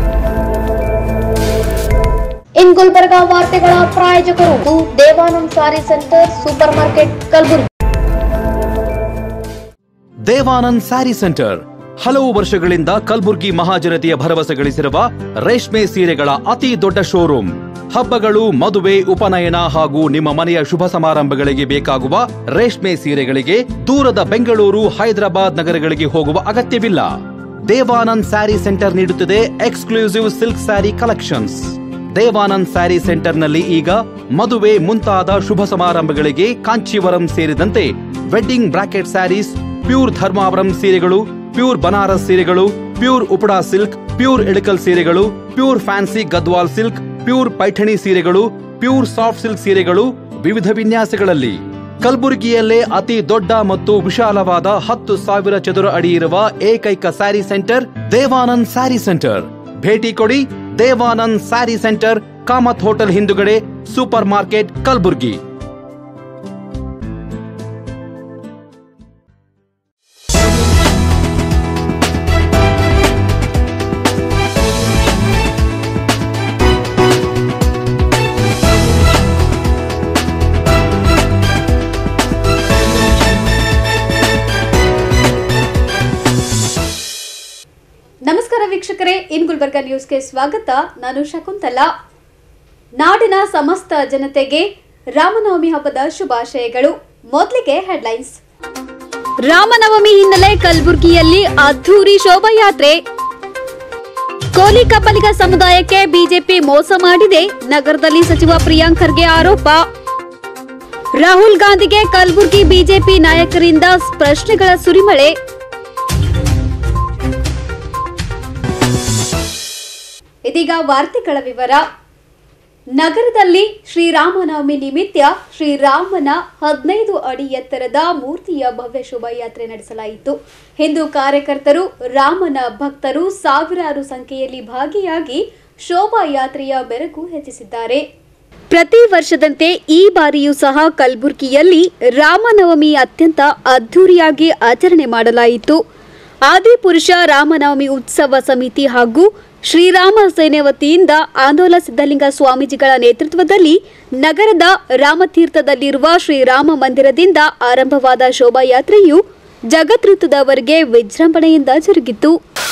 ಇನ್ ಗುಲ್ಬರ್ಗ ವಾರ್ತೆಗಳ ಪ್ರಾಯೋಜಕರು ಇದು Devanand sari centre super market Kalaburagi Devanand sari centre ಹಲವು ವರ್ಷಗಳಿಂದ ಕಲ್ಬುರ್ಗಿ ಮಹಾಜನತೆಯ ಭರವಸೆ ಗಳಿಸಿರುವ ರೇಷ್ಮೆ ಸೀರೆಗಳ ಅತಿ ದೊಡ್ಡ ಶೋರೂಮ್ ಹಬ್ಬಗಳು ಮದುವೆ ಉಪನಯನ ಹಾಗೂ ನಿಮ್ಮ ಮನೆಯ ಶುಭ ಸಮಾರಂಭಗಳಿಗೆ ಬೇಕಾಗುವ ರೇಷ್ಮೆ ಸೀರೆಗಳಿಗೆ ದೂರದ ಬೆಂಗಳೂರು ಹೈದರಾಬಾದ್ ನಗರಗಳಿಗೆ ಹೋಗುವ ಅಗತ್ಯವಿಲ್ಲ ದೇವಾನಂದ್ ಸ್ಯಾರಿ ಸೆಂಟರ್ ನೀಡುತ್ತಿದೆ exclusive silk sari collections Devanand sari ಸೆಂಟರ್ನಲ್ಲಿ ಈಗ ಮದುವೆ ಮುಂತಾದ ಶುಭ ಸಮಾರಂಭಗಳಿಗೆ ಕಾಂಚೀವರಂ ಸೇರಿದಂತೆ wedding brocade saris pure Dharmavaram ಸೀರೆಗಳು ಪ್ಯೂರ್ ಬನಾರಸ್ ಸೀರೆಗಳು pure Uppada silk pure Ilkal ಸೀರೆಗಳು pure fancy Gadwal silk pure Paithani ಸೀರೆಗಳು ಪ್ಯೂರ್ ಸಾಫ್ಟ್ ಸಿಲ್ಕ್ ಸೀರೆಗಳು ವಿವಿಧ ವಿನ್ಯಾಸಗಳಲ್ಲಿ ಕಲಬುರಗಿಯಲ್ಲೇ ಅತಿ ದೊಡ್ಡ ಮತ್ತು ವಿಶಾಲವಾದ ಹತ್ತು ಸಾವಿರ ಚದುರ ಅಡಿ ಇರುವ ಏಕೈಕ ಸ್ಯಾರಿ ಸೆಂಟರ್ ದೇವಾನಂದ್ ಸ್ಯಾರಿ ಸೆಂಟರ್ ಭೇಟಿ ಕೊಡಿ ದೇವಾನಂದ್ ಸ್ಯಾರಿ ಸೆಂಟರ್ ಕಾಮತ್ ಹೋಟೆಲ್ ಹಿಂದುಗಡೆ ಸೂಪರ್ ಮಾರ್ಕೆಟ್ ಕಲಬುರ್ಗಿ ನಮಸ್ಕಾರ ವೀಕ್ಷಕರೇ ಇನ್ ಗುಲ್ಬರ್ಗ ನ್ಯೂಸ್ಗೆ ಸ್ವಾಗತ ನಾನು ಶಕುಂತಲಾ ನಾಡಿನ ಸಮಸ್ತ ಜನತೆಗೆ ರಾಮನವಮಿ ಹಬ್ಬದ ಶುಭಾಶಯಗಳು ಮೊದಲಿಗೆ ಹೆಡ್ಲೈನ್ಸ್ ರಾಮನವಮಿ ಹಿನ್ನೆಲೆ ಕಲಬುರಗಿಯಲ್ಲಿ ಅದ್ಧೂರಿ ಶೋಭಾಯಾತ್ರೆ ಕೋಲಿ ಕಪ್ಪಲಿಗ ಸಮುದಾಯಕ್ಕೆ ಬಿಜೆಪಿ ಮೋಸ ಮಾಡಿದೆ ನಗರದಲ್ಲಿ ಸಚಿವ ಪ್ರಿಯಾಂಕ್ ಖರ್ಗೆ ಆರೋಪ ರಾಹುಲ್ ಗಾಂಧಿಗೆ ಕಲಬುರಗಿ ಬಿಜೆಪಿ ನಾಯಕರಿಂದ ಪ್ರಶ್ನೆಗಳ ಸುರಿಮಳೆ ಇದೀಗ ವಾರ್ತೆಗಳ ವಿವರ ನಗರದಲ್ಲಿ ಶ್ರೀರಾಮನವಮಿ ನಿಮಿತ್ತ ಶ್ರೀರಾಮನ ಹದಿನೈದು ಅಡಿ ಎತ್ತರದ ಮೂರ್ತಿಯ ಭವ್ಯ ಶೋಭಾಯಾತ್ರೆ ನಡೆಸಲಾಯಿತು ಹಿಂದೂ ಕಾರ್ಯಕರ್ತರು ರಾಮನ ಭಕ್ತರು ಸಾವಿರಾರು ಸಂಖ್ಯೆಯಲ್ಲಿ ಭಾಗಿಯಾಗಿ ಶೋಭಾಯಾತ್ರೆಯ ಬೆರಗು ಹೆಚ್ಚಿಸಿದ್ದಾರೆ ಪ್ರತಿ ವರ್ಷದಂತೆ ಈ ಬಾರಿಯೂ ಸಹ ಕಲಬುರಗಿಯಲ್ಲಿ ರಾಮನವಮಿ ಅತ್ಯಂತ ಅದ್ಧೂರಿಯಾಗಿ ಆಚರಣೆ ಮಾಡಲಾಯಿತು ಆದಿಪುರುಷ ರಾಮನವಮಿ ಉತ್ಸವ ಸಮಿತಿ ಹಾಗೂ ಶ್ರೀರಾಮ ಸೇನೆ ವತಿಯಿಂದ ಆಂದೋಲ ಸಿದ್ದಲಿಂಗ ಸ್ವಾಮೀಜಿಗಳ ನೇತೃತ್ವದಲ್ಲಿ ನಗರದ ರಾಮತೀರ್ಥದಲ್ಲಿರುವ ಶ್ರೀರಾಮ ಮಂದಿರದಿಂದ ಆರಂಭವಾದ ಶೋಭಾಯಾತ್ರೆಯು ಜಗತ್ಋತದವರೆಗೆ ವಿಜೃಂಭಣೆಯಿಂದ ಜರುಗಿತು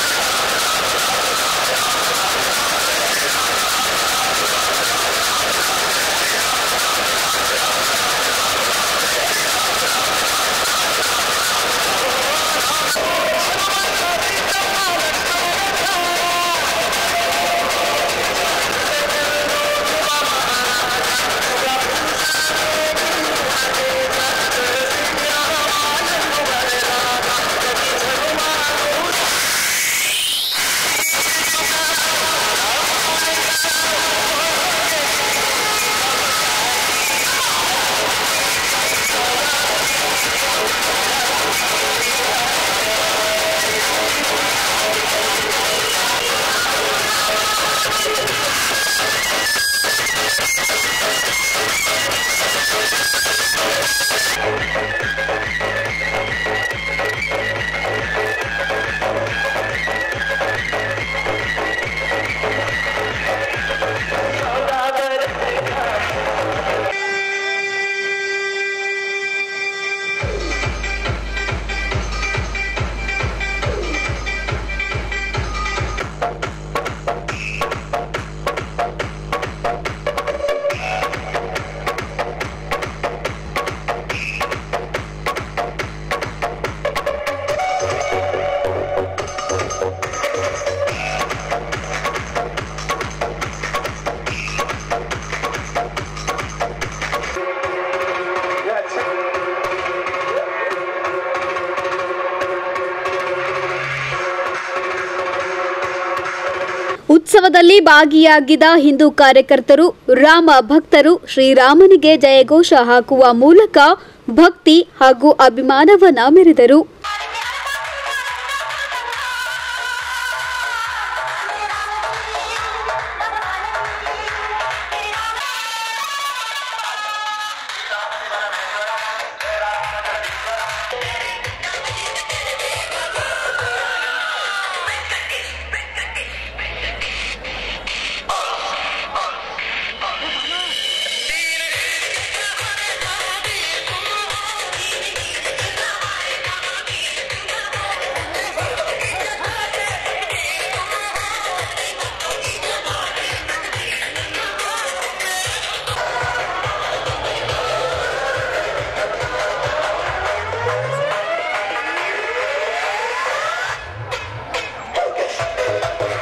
ಉತ್ಸವದಲ್ಲಿ ಭಾಗಿಯಾಗಿದ್ದ ಹಿಂದೂ ಕಾರ್ಯಕರ್ತರು ರಾಮ ಭಕ್ತರು ಶ್ರೀರಾಮನಿಗೆ ಜಯಘೋಷ ಹಾಕುವ ಮೂಲಕ ಭಕ್ತಿ ಹಾಗೂ ಅಭಿಮಾನವನ್ನ ಮೆರೆದರು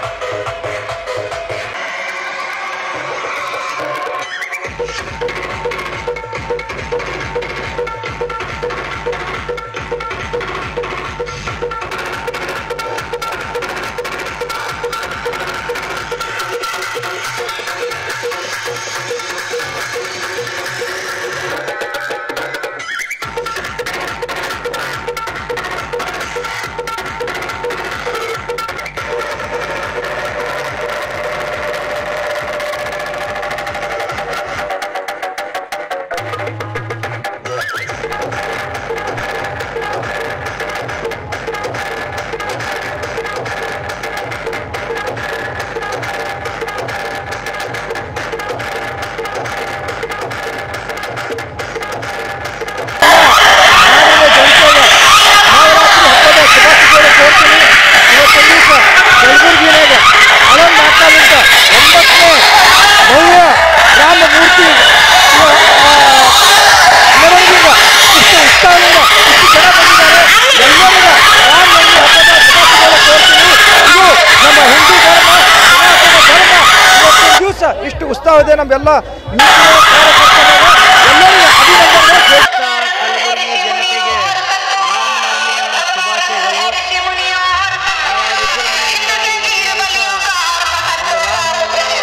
ದಿವಸ ಇಷ್ಟು ಉತ್ಸಾಹ ಇದೆ ನಮ್ಮೆಲ್ಲ ಮೀಸಲು ಕಾರ್ಯಕರ್ತರಿಗೆ ಎಲ್ಲರಿಗೂ ಅಭಿನಂದನೆ ಕಲಬುರಗಿ ಜನತೆಗೆ ರಾಮನವಮಿಯ ಶುಭಾಶಯಗಳು ಬಹಳ ವಿಜೃಂಭಣೆಯಿಂದ ಇವತ್ತಿನ ದಿವಸ ಒಂದು ರಾಮನವಮಿ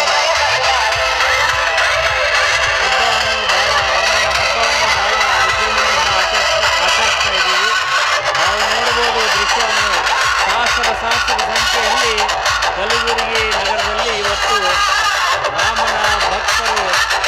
ಹಬ್ಬವನ್ನು ಬಹಳ ರಾಮನ ಹಬ್ಬವನ್ನು ಬಹಳ ವಿಜೃಂಭಣೆಯಿಂದ ಆಚರಿಸ್ ಆಚರಿಸ್ತಾ ಇದ್ದೀವಿ ನಾವು ನೋಡಬಹುದು ದೃಶ್ಯವನ್ನು ಸಹಸ್ರ ಸಹಸ್ರ ಸಂಖ್ಯೆಯಲ್ಲಿ ಕಲಬುರಗಿ ನಗರದಲ್ಲಿ ಇವತ್ತು ರಾಮನ ಭಕ್ತರು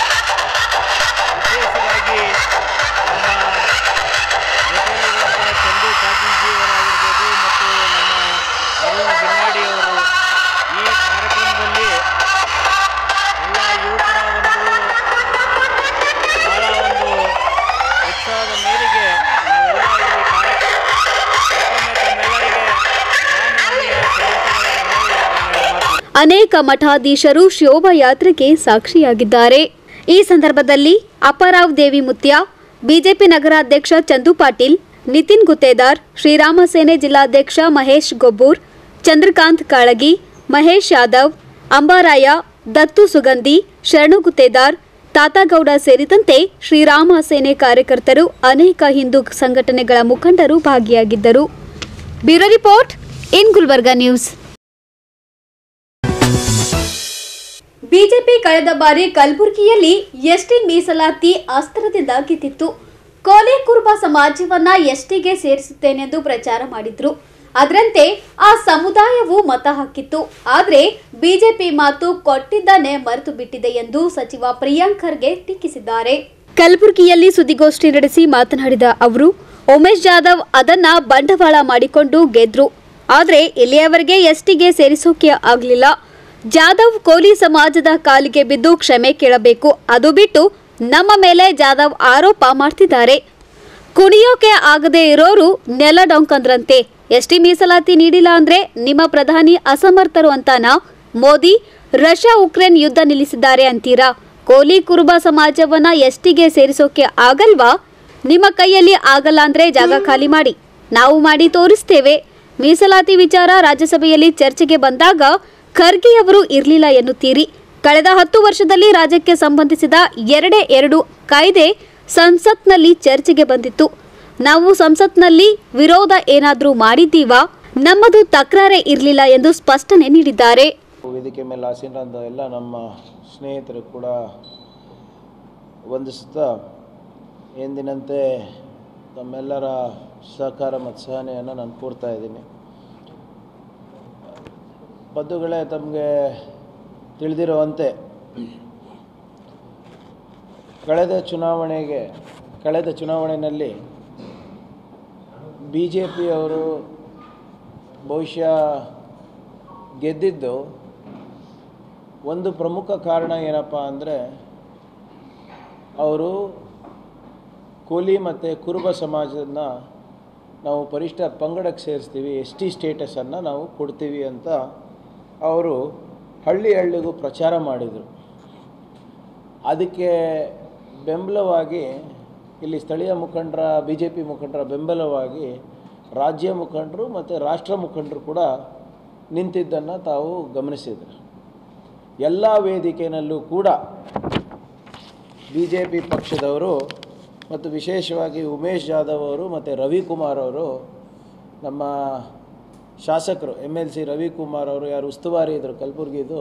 ವಿಶೇಷವಾಗಿ ನಮ್ಮ ಜೊತೆಯಲ್ಲಿರುವಂತಹ ಚಂದು ಪಾಟೀಲ್ಜಿಯವರಾಗಿರ್ಬೋದು ಮತ್ತು ನಮ್ಮ ಅರುಣ್ ಬಿನ್ನಾಡಿಯವರು ಈ ಕಾರ್ಯಕ್ರಮದಲ್ಲಿ ಎಲ್ಲ ಯುವಕರ ಒಂದು ಬಹಳ ಒಂದು ಉತ್ಸಾಹದ ಮೇರೆಗೆ ನಾವೆಲ್ಲ ಇಲ್ಲಿ ಕಾರ್ಯ ಮತ್ತೊಮ್ಮೆ ತಮ್ಮೆಲ್ಲರಿಗೆ ರಾಮನವಮಿಯ ಶುಭಾಶಯಗಳನ್ನು ಹೇಳಿ ಮಾತು ಅನೇಕ ಮಠಾಧೀಶರು ಶೋಭಾಯಾತ್ರೆಗೆ ಸಾಕ್ಷಿಯಾಗಿದ್ದಾರೆ ಈ ಸಂದರ್ಭದಲ್ಲಿ ಅಪ್ಪರಾವ್ ದೇವಿ ಮುತ್ಯ ಬಿಜೆಪಿ ನಗರಾಧ್ಯಕ್ಷ ಚಂದು ಪಾಟೀಲ್ ನಿತಿನ್ ಗುತ್ತೇದಾರ್ ಶ್ರೀರಾಮ ಸೇನೆ ಜಿಲ್ಲಾಧ್ಯಕ್ಷ ಮಹೇಶ್ ಗೊಬ್ಬೂರ್ ಚಂದ್ರಕಾಂತ್ ಕಾಳಗಿ ಮಹೇಶ್ ಯಾದವ್ ಅಂಬಾರಾಯ ದತ್ತು ಸುಗಂಧಿ ಶರಣು ಗುತ್ತೇದಾರ್ ತಾತಾಗೌಡ ಸೇರಿದಂತೆ ಶ್ರೀರಾಮ ಸೇನೆ ಕಾರ್ಯಕರ್ತರು ಅನೇಕ ಹಿಂದೂ ಸಂಘಟನೆಗಳ ಮುಖಂಡರು ಭಾಗಿಯಾಗಿದ್ದರು bureau report in Gulbarga news BJP ಕಳೆದ ಬಾರಿ ಕಲಬುರಗಿಯಲ್ಲಿ ಎಸ್ಟಿ ಮೀಸಲಾತಿ ಅಸ್ತ್ರದಿಂದ ಕಿತ್ತಿತ್ತು ಕೋಲೆ ಕುರುಬ ಸಮಾಜವನ್ನ ಎಸ್ಟಿಗೆ ಸೇರಿಸುತ್ತೇನೆಂದು ಪ್ರಚಾರ ಮಾಡಿದ್ರು ಅದರಂತೆ ಆ ಸಮುದಾಯವು ಮತ ಹಾಕಿತ್ತು ಆದ್ರೆ ಬಿಜೆಪಿ ಮಾತು ಕೊಟ್ಟಿದ್ದನ್ನೇ ಮರೆತು ಬಿಟ್ಟಿದೆ ಎಂದು ಸಚಿವ ಪ್ರಿಯಾಂಕ್ ಖರ್ಗೆ ಟೀಕಿಸಿದ್ದಾರೆ ಕಲಬುರಗಿಯಲ್ಲಿ ಸುದ್ದಿಗೋಷ್ಠಿ ನಡೆಸಿ ಮಾತನಾಡಿದ ಅವರು ಉಮೇಶ್ ಜಾಧವ್ ಅದನ್ನ ಬಂಡವಾಳ ಮಾಡಿಕೊಂಡು ಗೆದ್ರು ಆದ್ರೆ ಇಲ್ಲಿಯವರೆಗೆ ಎಸ್ಟಿಗೆ ಸೇರಿಸೋಕೆ ಆಗಲಿಲ್ಲ ಜಾಧವ್ ಕೋಲಿ ಸಮಾಜದ ಕಾಲಿಗೆ ಬಿದ್ದು ಕ್ಷಮೆ ಕೇಳಬೇಕು ಅದು ಬಿಟ್ಟು ನಮ್ಮ ಮೇಲೆ ಜಾಧವ್ ಆರೋಪ ಮಾಡ್ತಿದ್ದಾರೆ ಕುಣಿಯೋಕೆ ಆಗದೆ ಇರೋರು ನೆಲ ಡೊಂಕಂದ್ರಂತೆ ಎಸ್ಟಿ ಮೀಸಲಾತಿ ನೀಡಿಲ್ಲ ಅಂದ್ರೆ ನಿಮ್ಮ ಪ್ರಧಾನಿ ಅಸಮರ್ಥರು ಅಂತಾನ ಮೋದಿ ರಷ್ಯಾ ಉಕ್ರೇನ್ ಯುದ್ಧ ನಿಲ್ಲಿಸಿದ್ದಾರೆ ಅಂತೀರಾ ಕೋಲಿ ಕುರುಬ ಸಮಾಜವನ್ನ ಎಸ್ಟಿಗೆ ಸೇರಿಸೋಕೆ ಆಗಲ್ವಾ ನಿಮ್ಮ ಕೈಯಲ್ಲಿ ಆಗಲ್ಲ ಅಂದ್ರೆ ಜಾಗ ಖಾಲಿ ಮಾಡಿ ನಾವು ಮಾಡಿ ತೋರಿಸ್ತೇವೆ ಮೀಸಲಾತಿ ವಿಚಾರ ರಾಜ್ಯಸಭೆಯಲ್ಲಿ ಚರ್ಚೆಗೆ ಬಂದಾಗ ಖರ್ಗೆ ಅವರು ಇರಲಿಲ್ಲ ಎನ್ನುತ್ತೀರಿ ಕಳೆದ ಹತ್ತು ವರ್ಷದಲ್ಲಿ ರಾಜ್ಯಕ್ಕೆ ಸಂಬಂಧಿಸಿದ ಎರಡೇ ಎರಡು ಕಾಯ್ದೆ ಸಂಸತ್ನಲ್ಲಿ ಚರ್ಚೆಗೆ ಬಂದಿತ್ತು ನಾವು ಸಂಸತ್ನಲ್ಲಿ ವಿರೋಧ ಏನಾದರೂ ಮಾಡಿದ್ದೀವಾ ನಮ್ಮದು ತಕರಾರೇ ಇರಲಿಲ್ಲ ಎಂದು ಸ್ಪಷ್ಟನೆ ನೀಡಿದ್ದಾರೆ ವೇದಿಕೆ ಮೇಲೆ ಆಸೀನರಾದ ಎಲ್ಲ ನಮ್ಮ ಸ್ನೇಹಿತರು ಕೂಡ ವಂದಿಸುತ್ತಾ ಎಂದಿನಂತೆ ತಮ್ಮೆಲ್ಲರ ಸಹಕಾರ ಮತ್ತು ಸಹನೆಯನ್ನು ನಾನು ಕೋರ್ತಾ ಇದ್ದೀನಿ ಬಂಧುಗಳೇ ತಮಗೆ ತಿಳಿದಿರುವಂತೆ ಕಳೆದ ಚುನಾವಣೆಗೆ ಕಳೆದ ಚುನಾವಣೆಯಲ್ಲಿ ಬಿ ಜೆ ಪಿಯವರು ಬಹುಶಃ ಗೆದ್ದಿದ್ದು ಒಂದು ಪ್ರಮುಖ ಕಾರಣ ಏನಪ್ಪ ಅಂದರೆ ಅವರು ಕೂಲಿ ಮತ್ತು ಕುರುಬ ಸಮಾಜದನ್ನ ನಾವು ಪರಿಷ್ಠ ಪಂಗಡಕ್ಕೆ ಸೇರಿಸ್ತೀವಿ ಎಸ್ ಟಿ ಸ್ಟೇಟಸನ್ನು ನಾವು ಕೊಡ್ತೀವಿ ಅಂತ ಅವರು ಹಳ್ಳಿ ಹಳ್ಳಿಗೂ ಪ್ರಚಾರ ಮಾಡಿದರು ಅದಕ್ಕೆ ಬೆಂಬಲವಾಗಿ ಇಲ್ಲಿ ಸ್ಥಳೀಯ ಮುಖಂಡರ ಬಿ ಜೆ ಪಿ ಮುಖಂಡರ ಬೆಂಬಲವಾಗಿ ರಾಜ್ಯ ಮುಖಂಡರು ಮತ್ತು ರಾಷ್ಟ್ರ ಮುಖಂಡರು ಕೂಡ ನಿಂತಿದ್ದನ್ನು ತಾವು ಗಮನಿಸಿದ್ರು ಎಲ್ಲ ವೇದಿಕೆಯಲ್ಲೂ ಕೂಡ ಬಿ ಜೆ ಪಿ ಪಕ್ಷದವರು ಮತ್ತು ವಿಶೇಷವಾಗಿ ಉಮೇಶ್ ಜಾಧವ್ ಅವರು ಮತ್ತು ರವಿಕುಮಾರ್ ಅವರು ನಮ್ಮ ಶಾಸಕರು ಎಮ್ ಎಲ್ ಸಿ ರವಿಕುಮಾರ್ ಅವರು ಯಾರು ಉಸ್ತುವಾರಿ ಇದ್ದರು ಕಲಬುರಗಿದು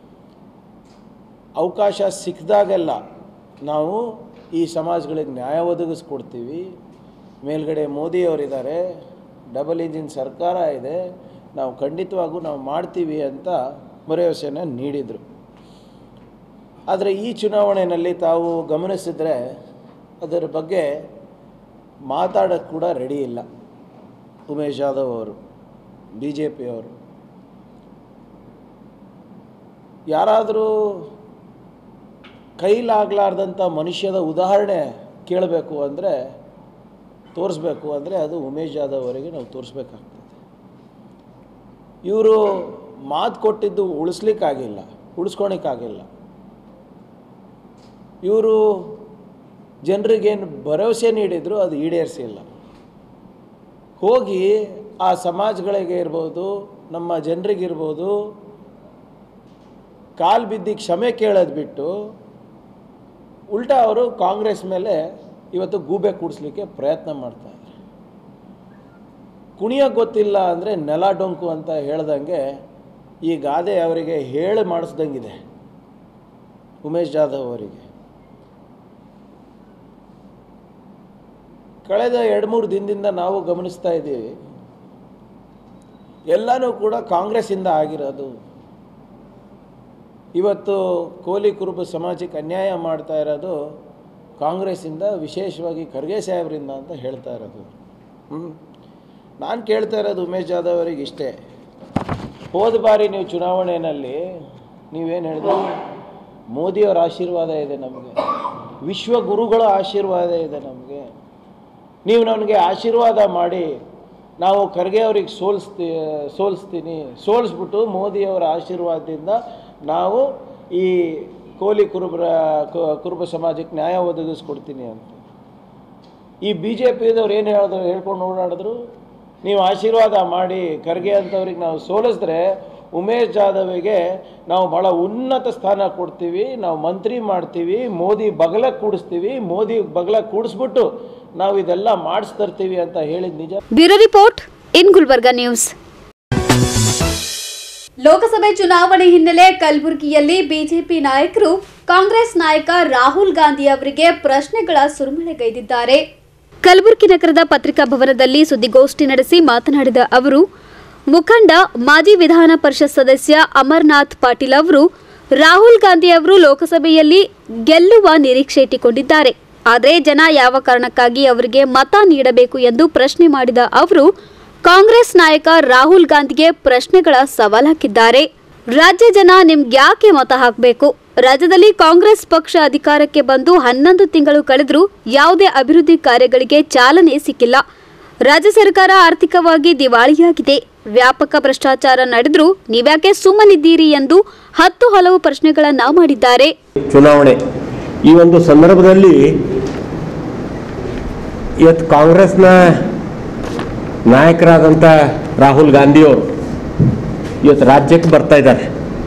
ಅವಕಾಶ ಸಿಕ್ಕಿದಾಗೆಲ್ಲ ನಾವು ಈ ಸಮಾಜಗಳಿಗೆ ನ್ಯಾಯ ಒದಗಿಸ್ಕೊಡ್ತೀವಿ ಮೇಲ್ಗಡೆ ಮೋದಿಯವರಿದ್ದಾರೆ ಡಬಲ್ ಇಂಜಿನ್ ಸರ್ಕಾರ ಇದೆ ನಾವು ಖಂಡಿತವಾಗೂ ನಾವು ಮಾಡ್ತೀವಿ ಅಂತ ಭರವಸೆಯನ್ನು ನೀಡಿದರು ಆದರೆ ಈ ಚುನಾವಣೆಯಲ್ಲಿ ತಾವು ಗಮನಿಸಿದರೆ ಅದರ ಬಗ್ಗೆ ಮಾತಾಡೋಕ್ಕೆ ಕೂಡ ರೆಡಿ ಇಲ್ಲ ಉಮೇಶ್ ಜಾಧವ್ ಅವರು ಬಿ ಜೆ ಪಿಯವರು ಯಾರಾದರೂ ಕೈಲಾಗಲಾರ್ದಂಥ ಮನುಷ್ಯದ ಉದಾಹರಣೆ ಕೇಳಬೇಕು ಅಂದರೆ ತೋರಿಸ್ಬೇಕು ಅಂದರೆ ಅದು ಉಮೇಶ್ ಜಾಧವ್ ಅವರಿಗೆ ನಾವು ತೋರಿಸ್ಬೇಕಾಗ್ತದೆ ಇವರು ಮಾತು ಕೊಟ್ಟಿದ್ದು ಉಳಿಸ್ಲಿಕ್ಕಾಗಿಲ್ಲ ಉಳಿಸ್ಕೊಳಕ್ಕಾಗಿಲ್ಲ ಇವರು ಜನರಿಗೇನು ಭರವಸೆ ನೀಡಿದ್ರು ಅದು ಈಡೇರಿಸಿಲ್ಲ ಹೋಗಿ ಆ ಸಮಾಜಗಳಿಗೆ ಇರ್ಬೋದು ನಮ್ಮ ಜನರಿಗಿರ್ಬೋದು ಕಾಲು ಬಿದ್ದು ಕ್ಷಮೆ ಕೇಳೋದು ಬಿಟ್ಟು ಉಲ್ಟಾ ಅವರು ಕಾಂಗ್ರೆಸ್ ಮೇಲೆ ಇವತ್ತು ಗೂಬೆ ಕೂಡಿಸ್ಲಿಕ್ಕೆ ಪ್ರಯತ್ನ ಮಾಡ್ತಾ ಇದ್ದಾರೆ ಕುಣಿಯೋಕ್ಕೆ ಗೊತ್ತಿಲ್ಲ ಅಂದರೆ ನೆಲ ಡೊಂಕು ಅಂತ ಹೇಳ್ದಂಗೆ ಈ ಗಾದೆ ಅವರಿಗೆ ಹೇಳಿ ಮಾಡಿಸ್ದಂಗಿದೆ ಉಮೇಶ್ ಜಾಧವ್ ಅವರಿಗೆ ಕಳೆದ ಎರಡು ಮೂರು ದಿನದಿಂದ ನಾವು ಗಮನಿಸ್ತಾ ಇದ್ದೀವಿ ಎಲ್ಲನೂ ಕೂಡ ಕಾಂಗ್ರೆಸ್ಸಿಂದ ಆಗಿರೋದು ಇವತ್ತು ಕೋಲಿ ಕುರುಬ ಸಮಾಜಕ್ಕೆ ಅನ್ಯಾಯ ಮಾಡ್ತಾ ಇರೋದು ಕಾಂಗ್ರೆಸ್ಸಿಂದ ವಿಶೇಷವಾಗಿ ಖರ್ಗೆ ಸಾಹೇಬರಿಂದ ಅಂತ ಹೇಳ್ತಾ ಇರೋದು ಹ್ಞೂ ನಾನು ಕೇಳ್ತಾ ಇರೋದು ಉಮೇಶ್ ಜಾಧವ್ ಅವರಿಗೆ ಇಷ್ಟೇ ಹೋದ ಬಾರಿ ನೀವು ಚುನಾವಣೆಯಲ್ಲಿ ನೀವೇನು ಹೇಳಿದ್ರೆ ಮೋದಿಯವರ ಆಶೀರ್ವಾದ ಇದೆ ನಮಗೆ ವಿಶ್ವಗುರುಗಳ ಆಶೀರ್ವಾದ ಇದೆ ನಮಗೆ ನೀವು ನನಗೆ ಆಶೀರ್ವಾದ ಮಾಡಿ ನಾವು ಖರ್ಗೆ ಅವ್ರಿಗೆ ಸೋಲಿಸ್ತಿ ಸೋಲಿಸ್ತೀನಿ ಸೋಲಿಸ್ಬಿಟ್ಟು ಮೋದಿಯವರ ಆಶೀರ್ವಾದದಿಂದ ನಾವು ಈ ಕೋಲಿ ಕುರುಬರ ಕು- ಕುರುಬ ಸಮಾಜಕ್ಕೆ ನ್ಯಾಯ ಒದಗಿಸ್ಕೊಡ್ತೀನಿ ಅಂತ ಈ ಬಿ ಜೆ ಪಿದವ್ರು ಏನು ಹೇಳಿದ್ರು ಹೇಳ್ಕೊಂಡು ಓಡಾಡಿದ್ರು ನೀವು ಆಶೀರ್ವಾದ ಮಾಡಿ ಖರ್ಗೆ ಅಂಥವ್ರಿಗೆ ನಾವು ಸೋಲಿಸಿದ್ರೆ ಉಮೇಶ್ ಜಾಧವಿಗೆ ನಾವು ಭಾಳ ಉನ್ನತ ಸ್ಥಾನ ಕೊಡ್ತೀವಿ ನಾವು ಮಂತ್ರಿ ಮಾಡ್ತೀವಿ ಮೋದಿ ಬಗಲಕ್ಕೆ ಕೂಡಿಸ್ತೀವಿ ಮೋದಿ ಬಗಲಕ್ಕೆ ಕೂಡಿಸ್ಬಿಟ್ಟು ನಾವು ಇದೆಲ್ಲ ಮಾಡಿಸ್ತರ್ತೀವಿ ಅಂತ ಹೇಳಿದ ನಿಜ bureau report in Gulbarga news Lok Sabha ಚುನಾವಣೆ ಹಿನ್ನೆಲೆ ಕಲಬುರಗಿಯಲ್ಲಿ ಬಿಜೆಪಿ ನಾಯಕರು ಕಾಂಗ್ರೆಸ್ ನಾಯಕ ರಾಹುಲ್ ಗಾಂಧಿ ಅವರಿಗೆ ಪ್ರಶ್ನೆಗಳ ಸುರುಮಳೆಗೈದಿದ್ದಾರೆ ಕಲಬುರಗಿ ನಗರದ ಪತ್ರಿಕಾ ಭವನದಲ್ಲಿ ಸುದ್ದಿಗೋಷ್ಠಿ ನಡೆಸಿ ಮಾತನಾಡಿದ ಅವರು ಮುಖಂಡ ಮಾಜಿ ವಿಧಾನ ಪರಿಷತ್ ಸದಸ್ಯ ಅಮರ್ನಾಥ್ ಪಾಟೀಲ್ ಅವರು ರಾಹುಲ್ ಗಾಂಧಿ ಅವರು ಲೋಕಸಭೆಯಲ್ಲಿ ಗೆಲ್ಲುವ ನಿರೀಕ್ಷೆ ಇಟ್ಟುಕೊಂಡಿದ್ದಾರೆ ಆದರೆ ಜನ ಯಾವ ಕಾರಣಕ್ಕಾಗಿ ಅವರಿಗೆ ಮತ ನೀಡಬೇಕು ಎಂದು ಪ್ರಶ್ನೆ ಮಾಡಿದ ಅವರು ಕಾಂಗ್ರೆಸ್ ನಾಯಕ ರಾಹುಲ್ ಗಾಂಧಿಗೆ ಪ್ರಶ್ನೆಗಳ ಸವಾಲ್ ಹಾಕಿದ್ದಾರೆ ರಾಜ್ಯ ಜನ ನಿಮ್ಗೆ ಯಾಕೆ ಮತ ಹಾಕಬೇಕು ರಾಜ್ಯದಲ್ಲಿ ಕಾಂಗ್ರೆಸ್ ಪಕ್ಷ ಅಧಿಕಾರಕ್ಕೆ ಬಂದು ಹನ್ನೊಂದು ತಿಂಗಳು ಕಳೆದರೂ ಯಾವುದೇ ಅಭಿವೃದ್ಧಿ ಕಾರ್ಯಗಳಿಗೆ ಚಾಲನೆ ಸಿಕ್ಕಿಲ್ಲ ರಾಜ್ಯ ಸರ್ಕಾರ ಆರ್ಥಿಕವಾಗಿ ದಿವಾಳಿಯಾಗಿದೆ ವ್ಯಾಪಕ ಭ್ರಷ್ಟಾಚಾರ ನಡೆದ್ರೂ ನೀವ್ಯಾಕೆ ಸುಮ್ಮನಿದ್ದೀರಿ ಎಂದು ಹತ್ತು ಹಲವು ಪ್ರಶ್ನೆಗಳನ್ನ ಮಾಡಿದ್ದಾರೆ ಚುನಾವಣೆ ಈ ಒಂದು ಸಂದರ್ಭದಲ್ಲಿ ಇವತ್ತು ಕಾಂಗ್ರೆಸ್ನ ನಾಯಕರಾದಂಥ ರಾಹುಲ್ ಗಾಂಧಿಯವರು ಇವತ್ತು ರಾಜ್ಯಕ್ಕೆ ಬರ್ತಾ ಇದ್ದಾರೆ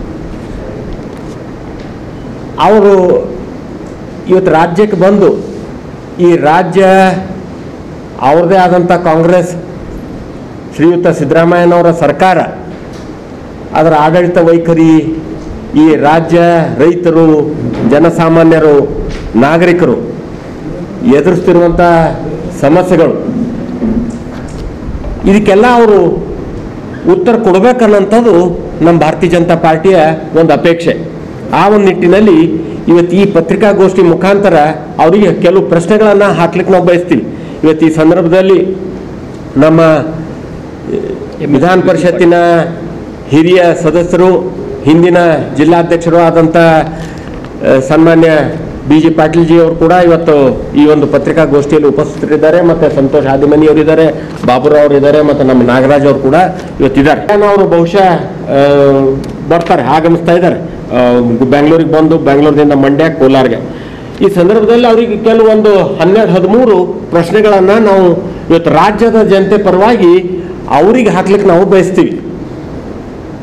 ಅವರು ಇವತ್ತು ರಾಜ್ಯಕ್ಕೆ ಬಂದು ಈ ರಾಜ್ಯ ಅವ್ರದ್ದೇ ಆದಂಥ ಕಾಂಗ್ರೆಸ್ ಶ್ರೀಯುತ ಸಿದ್ದರಾಮಯ್ಯನವರ ಸರ್ಕಾರ ಅದರ ಆಡಳಿತ ವೈಖರಿ ಈ ರಾಜ್ಯ ರೈತರು ಜನಸಾಮಾನ್ಯರು ನಾಗರಿಕರು ಎದುರಿಸ್ತಿರುವಂಥ ಸಮಸ್ಯೆಗಳು ಇದಕ್ಕೆಲ್ಲ ಅವರು ಉತ್ತರ ಕೊಡಬೇಕನ್ನೋಂಥದ್ದು ನಮ್ಮ ಭಾರತೀಯ ಜನತಾ ಪಾರ್ಟಿಯ ಒಂದು ಅಪೇಕ್ಷೆ ಆ ಒಂದು ನಿಟ್ಟಿನಲ್ಲಿ ಇವತ್ತು ಈ ಪತ್ರಿಕಾಗೋಷ್ಠಿ ಮುಖಾಂತರ ಅವರಿಗೆ ಕೆಲವು ಪ್ರಶ್ನೆಗಳನ್ನು ಹಾಕ್ಲಿಕ್ಕೆ ನಾವು ಬಯಸ್ತೀವಿ ಇವತ್ತು ಈ ಸಂದರ್ಭದಲ್ಲಿ ನಮ್ಮ ವಿಧಾನ ಪರಿಷತ್ತಿನ ಹಿರಿಯ ಸದಸ್ಯರು ಹಿಂದಿನ ಜಿಲ್ಲಾಧ್ಯಕ್ಷರು ಆದಂಥ ಆ, ಸನ್ಮಾನ್ಯ ಬಿ ಜಿ ಪಾಟೀಲ್ಜಿ ಅವರು ಕೂಡ ಇವತ್ತು ಈ ಒಂದು ಪತ್ರಿಕಾಗೋಷ್ಠಿಯಲ್ಲಿ ಉಪಸ್ಥಿತರಿದ್ದಾರೆ ಮತ್ತು ಸಂತೋಷ್ ಹಾದಿಮನಿ ಅವರಿದ್ದಾರೆ ಬಾಬುರಾವ್ ಅವರು ಇದ್ದಾರೆ ಮತ್ತು ನಮ್ಮ ನಾಗರಾಜ್ ಅವರು ಕೂಡ ಇವತ್ತಿದ್ದಾರೆ ಅವರು ಬಹುಶಃ ಆ, ಬರ್ತಾರೆ ಆಗಮಿಸ್ತಾ ಇದ್ದಾರೆ ಆ, ಬೆಂಗಳೂರಿಗೆ ಬಂದು ಬೆಂಗಳೂರಿನಿಂದ ಮಂಡ್ಯ ಕೋಲಾರ್ಗೆ ಈ ಸಂದರ್ಭದಲ್ಲಿ ಅವರಿಗೆ ಕೆಲವೊಂದು ಹನ್ನೆರಡು ಹದಿಮೂರು ಪ್ರಶ್ನೆಗಳನ್ನು ನಾವು ಇವತ್ತು ರಾಜ್ಯದ ಜನತೆ ಪರವಾಗಿ ಅವರಿಗೆ ಹಾಕ್ಲಿಕ್ಕೆ ನಾವು ಬಯಸ್ತೀವಿ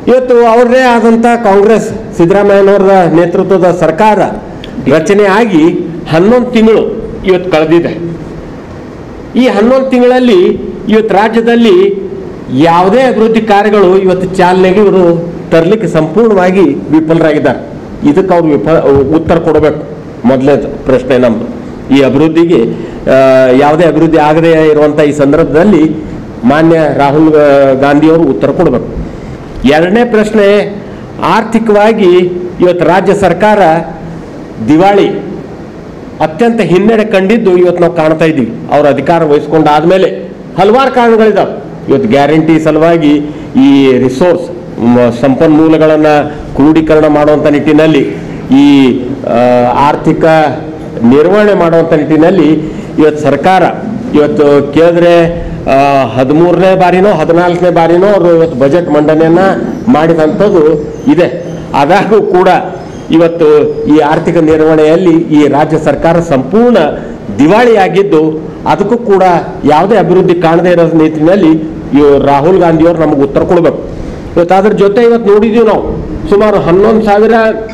ಇವತ್ತು ಅವ್ರದೇ ಆದಂಥ ಕಾಂಗ್ರೆಸ್ ಸಿದ್ದರಾಮಯ್ಯನವರ ನೇತೃತ್ವದ ಸರ್ಕಾರ ರಚನೆ ಆಗಿ ಹನ್ನೊಂದು ತಿಂಗಳು ಇವತ್ತು ಕಳೆದಿದೆ ಈ ಹನ್ನೊಂದು ತಿಂಗಳಲ್ಲಿ ಇವತ್ತು ರಾಜ್ಯದಲ್ಲಿ ಯಾವುದೇ ಅಭಿವೃದ್ಧಿ ಕಾರ್ಯಗಳು ಇವತ್ತು ಚಾಲನೆಗೆ ಇವರು ತರಲಿಕ್ಕೆ ಸಂಪೂರ್ಣವಾಗಿ ವಿಫಲರಾಗಿದ್ದಾರೆ ಇದಕ್ಕೆ ಅವ್ರು ವಿಫಲ ಉತ್ತರ ಕೊಡಬೇಕು ಮೊದಲನೇ ಪ್ರಶ್ನೆ ನಮ್ಮದು ಈ ಅಭಿವೃದ್ಧಿಗೆ ಆ, ಯಾವುದೇ ಅಭಿವೃದ್ಧಿ ಆಗದೇ ಇರುವಂಥ ಈ ಸಂದರ್ಭದಲ್ಲಿ ಮಾನ್ಯ ರಾಹುಲ್ ಆ, ಗಾಂಧಿಯವರು ಉತ್ತರ ಕೊಡಬೇಕು ಎರಡನೇ ಪ್ರಶ್ನೆ ಆರ್ಥಿಕವಾಗಿ ಇವತ್ತು ರಾಜ್ಯ ಸರ್ಕಾರ ದಿವಾಳಿ ಅತ್ಯಂತ ಹಿನ್ನಡೆ ಕಂಡಿದ್ದು ಇವತ್ತು ನಾವು ಕಾಣ್ತಾ ಇದ್ದೀವಿ ಅವ್ರ ಅಧಿಕಾರ ವಹಿಸ್ಕೊಂಡಾದ್ಮೇಲೆ ಹಲವಾರು ಕಾರಣಗಳಿದಾವೆ ಇವತ್ತು ಗ್ಯಾರಂಟಿ ಸಲುವಾಗಿ ಈ ರಿಸೋರ್ಸ್ ಸಂಪನ್ಮೂಲಗಳನ್ನು ಕ್ರೋಢೀಕರಣ ಮಾಡುವಂಥ ನಿಟ್ಟಿನಲ್ಲಿ ಈ ಆ, ಆರ್ಥಿಕ ನಿರ್ವಹಣೆ ಮಾಡುವಂಥ ನಿಟ್ಟಿನಲ್ಲಿ ಇವತ್ತು ಸರ್ಕಾರ ಇವತ್ತು ಕೇಳಿದ್ರೆ ಹದಿಮೂರನೇ ಬಾರಿನೋ ಹದಿನಾಲ್ಕನೇ ಬಾರಿನೋ ಅವರು ಇವತ್ತು ಬಜೆಟ್ ಮಂಡನೆಯನ್ನ ಮಾಡಿದಂಥದ್ದು ಇದೆ ಆದಾಗೂ ಕೂಡ ಇವತ್ತು ಈ ಆರ್ಥಿಕ ನಿರ್ವಹಣೆಯಲ್ಲಿ ಈ ರಾಜ್ಯ ಸರ್ಕಾರ ಸಂಪೂರ್ಣ ದಿವಾಳಿಯಾಗಿದ್ದು ಅದಕ್ಕೂ ಕೂಡ ಯಾವುದೇ ಅಭಿವೃದ್ಧಿ ಕಾಣದೇ ಇರೋ ನಿಟ್ಟಿನಲ್ಲಿ ಇವ್ ರಾಹುಲ್ ಗಾಂಧಿಯವರು ನಮಗೆ ಉತ್ತರ ಕೊಡಬೇಕು ಇವತ್ತು ಅದ್ರ ಜೊತೆ ಇವತ್ತು ನೋಡಿದ್ದೀವಿ ನಾವು ಸುಮಾರು ಹನ್ನೊಂದು ಸಾವಿರ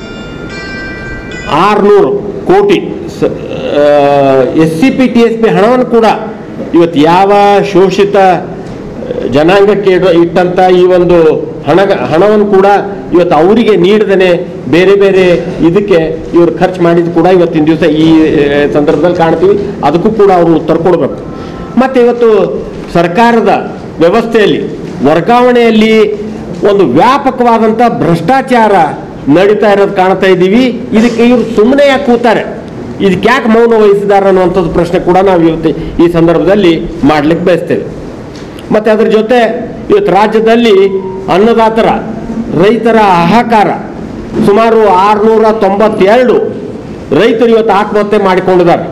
ಆರುನೂರು ಕೋಟಿ S C P T S P ಹಣವನ್ನು ಕೂಡ ಇವತ್ತು ಯಾವ ಶೋಷಿತ ಜನಾಂಗಕ್ಕೆ ಇಡ- ಇಟ್ಟಂತ ಈ ಒಂದು ಹಣ ಹಣವನ್ನು ಕೂಡ ಇವತ್ತು ಅವರಿಗೆ ನೀಡದೇನೆ ಬೇರೆ ಬೇರೆ ಇದಕ್ಕೆ ಇವರು ಖರ್ಚು ಮಾಡಿದ್ದು ಕೂಡ ಇವತ್ತಿನ ದಿವಸ ಈ ಆ, ಸಂದರ್ಭದಲ್ಲಿ ಕಾಣ್ತೀವಿ ಅದಕ್ಕೂ ಕೂಡ ಅವರು ಉತ್ತರ ಕೊಡಬೇಕು ಮತ್ತೆ ಇವತ್ತು ಸರ್ಕಾರದ ವ್ಯವಸ್ಥೆಯಲ್ಲಿ ವರ್ಗಾವಣೆಯಲ್ಲಿ ಒಂದು ವ್ಯಾಪಕವಾದಂಥ ಭ್ರಷ್ಟಾಚಾರ ನಡೀತಾ ಇರೋದು ಕಾಣ್ತಾ ಇದ್ದೀವಿ ಇದಕ್ಕೆ ಇವರು ಸುಮ್ಮನೆ ಯಾಕೆ ಕೂತಾರೆ ಇದಕ್ಕೆ ಯಾಕೆ ಮೌನ ವಹಿಸಿದ್ದಾರೆ ಅನ್ನುವಂಥದ್ದು ಪ್ರಶ್ನೆ ಕೂಡ ನಾವು ಇವತ್ತು ಈ ಸಂದರ್ಭದಲ್ಲಿ ಮಾಡ್ಲಿಕ್ಕೆ ಬಯಸ್ತೇವೆ ಮತ್ತೆ ಅದ್ರ ಜೊತೆ ಇವತ್ತು ರಾಜ್ಯದಲ್ಲಿ ಅನ್ನದಾತರ ರೈತರ ಹಾಹಾಕಾರ ಸುಮಾರು ಆರುನೂರ ತೊಂಬತ್ತೆರಡು ರೈತರು ಇವತ್ತು ಆತ್ಮಹತ್ಯೆ ಮಾಡಿಕೊಂಡಿದ್ದಾರೆ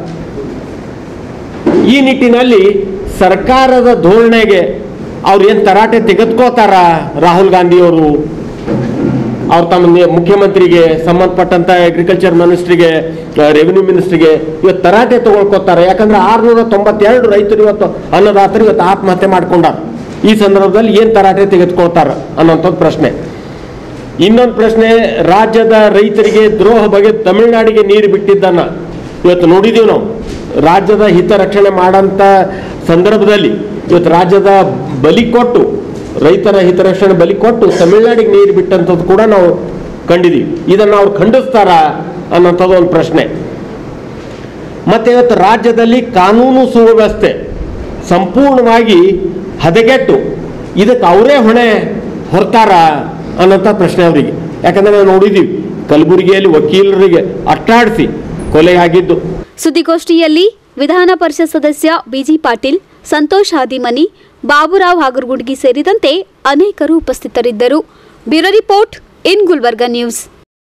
ಈ ನಿಟ್ಟಿನಲ್ಲಿ ಸರ್ಕಾರದ ಧೋರಣೆಗೆ ಅವ್ರು ಏನು ತರಾಟೆ ತೆಗೆದುಕೋತಾರ ರಾಹುಲ್ ಗಾಂಧಿಯವರು ಅವ್ರು ತಮ್ಮ ನಿ- ಮುಖ್ಯಮಂತ್ರಿಗೆ ಸಂಬಂಧಪಟ್ಟಂತ ಅಗ್ರಿಕಲ್ಚರ್ ಮಿನಿಸ್ಟ್ರಿಗೆ ರೆವಿನ್ಯೂ ಮಿನಿಸ್ಟ್ರಿಗೆ ಇವತ್ತು ತರಾಟೆ ತಗೊಳ್ಕೊತಾರೆ ಯಾಕಂದ್ರೆ ಆರ್ನೂರ ತೊಂಬತ್ತೆರಡು ರೈತರು ಇವತ್ತು ಅನ್ನದಾತರು ಇವತ್ತು ಆತ್ಮಹತ್ಯೆ ಮಾಡ್ಕೊಂಡಾರ ಈ ಸಂದರ್ಭದಲ್ಲಿ ಏನು ತರಾಟೆ ತೆಗೆದುಕೊಳ್ತಾರ ಅನ್ನೋಂಥದ್ದು ಪ್ರಶ್ನೆ ಇನ್ನೊಂದು ಪ್ರಶ್ನೆ ರಾಜ್ಯದ ರೈತರಿಗೆ ದ್ರೋಹ ಬಗ್ಗೆ ತಮಿಳುನಾಡಿಗೆ ನೀರು ಬಿಟ್ಟಿದ್ದನ್ನ ಇವತ್ತು ನೋಡಿದೀವಿ ನಾವು ರಾಜ್ಯದ ಹಿತ ರಕ್ಷಣೆ ಮಾಡಂತ ಸಂದರ್ಭದಲ್ಲಿ ಇವತ್ತು ರಾಜ್ಯದ ಬಲಿ ಕೊಟ್ಟು ರೈತರ ಹಿತರಕ್ಷಣೆ ಬಲಿ ಕೊಟ್ಟು ತಮಿಳುನಾಡಿಗೆ ನೀರು ಬಿಟ್ಟಂಥದ್ದು ಕೂಡ ನಾವು ಕಂಡಿದ್ದೀವಿ ಇದನ್ನು ಅವ್ರು ಖಂಡಿಸ್ತಾರ ಅನ್ನೋಂಥದ್ದು ಒಂದು ಪ್ರಶ್ನೆ ಮತ್ತೆ ಇವತ್ತು ರಾಜ್ಯದಲ್ಲಿ ಕಾನೂನು ಸುವ್ಯವಸ್ಥೆ ಸಂಪೂರ್ಣವಾಗಿ ಹದಗೆಟ್ಟು ಇದಕ್ಕೆ ಅವರೇ ಹೊಣೆ ಹೊರ್ತಾರ ಅನ್ನೋಂಥ ಪ್ರಶ್ನೆ ಅವರಿಗೆ ಯಾಕಂದ್ರೆ ನಾವು ನೋಡಿದ್ದೀವಿ ಕಲಬುರಗಿಯಲ್ಲಿ ವಕೀಲರಿಗೆ ಅಟ್ಟಾಡಿಸಿ ಕೊಲೆಯಾಗಿದ್ದು ಸುದ್ದಿಗೋಷ್ಠಿಯಲ್ಲಿ ವಿಧಾನ ಪರಿಷತ್ ಸದಸ್ಯ ಬಿಜಿ ಪಾಟೀಲ್ ಸಂತೋಷ್ ಹಾದಿಮನಿ ಬಾಬುರಾವ್ ಹಾಗರಗುಂಡ್ಗಿ ಸೇರಿದಂತೆ ಅನೇಕರು ಉಪಸ್ಥಿತರಿದ್ದರು bureau report in Gulbarga news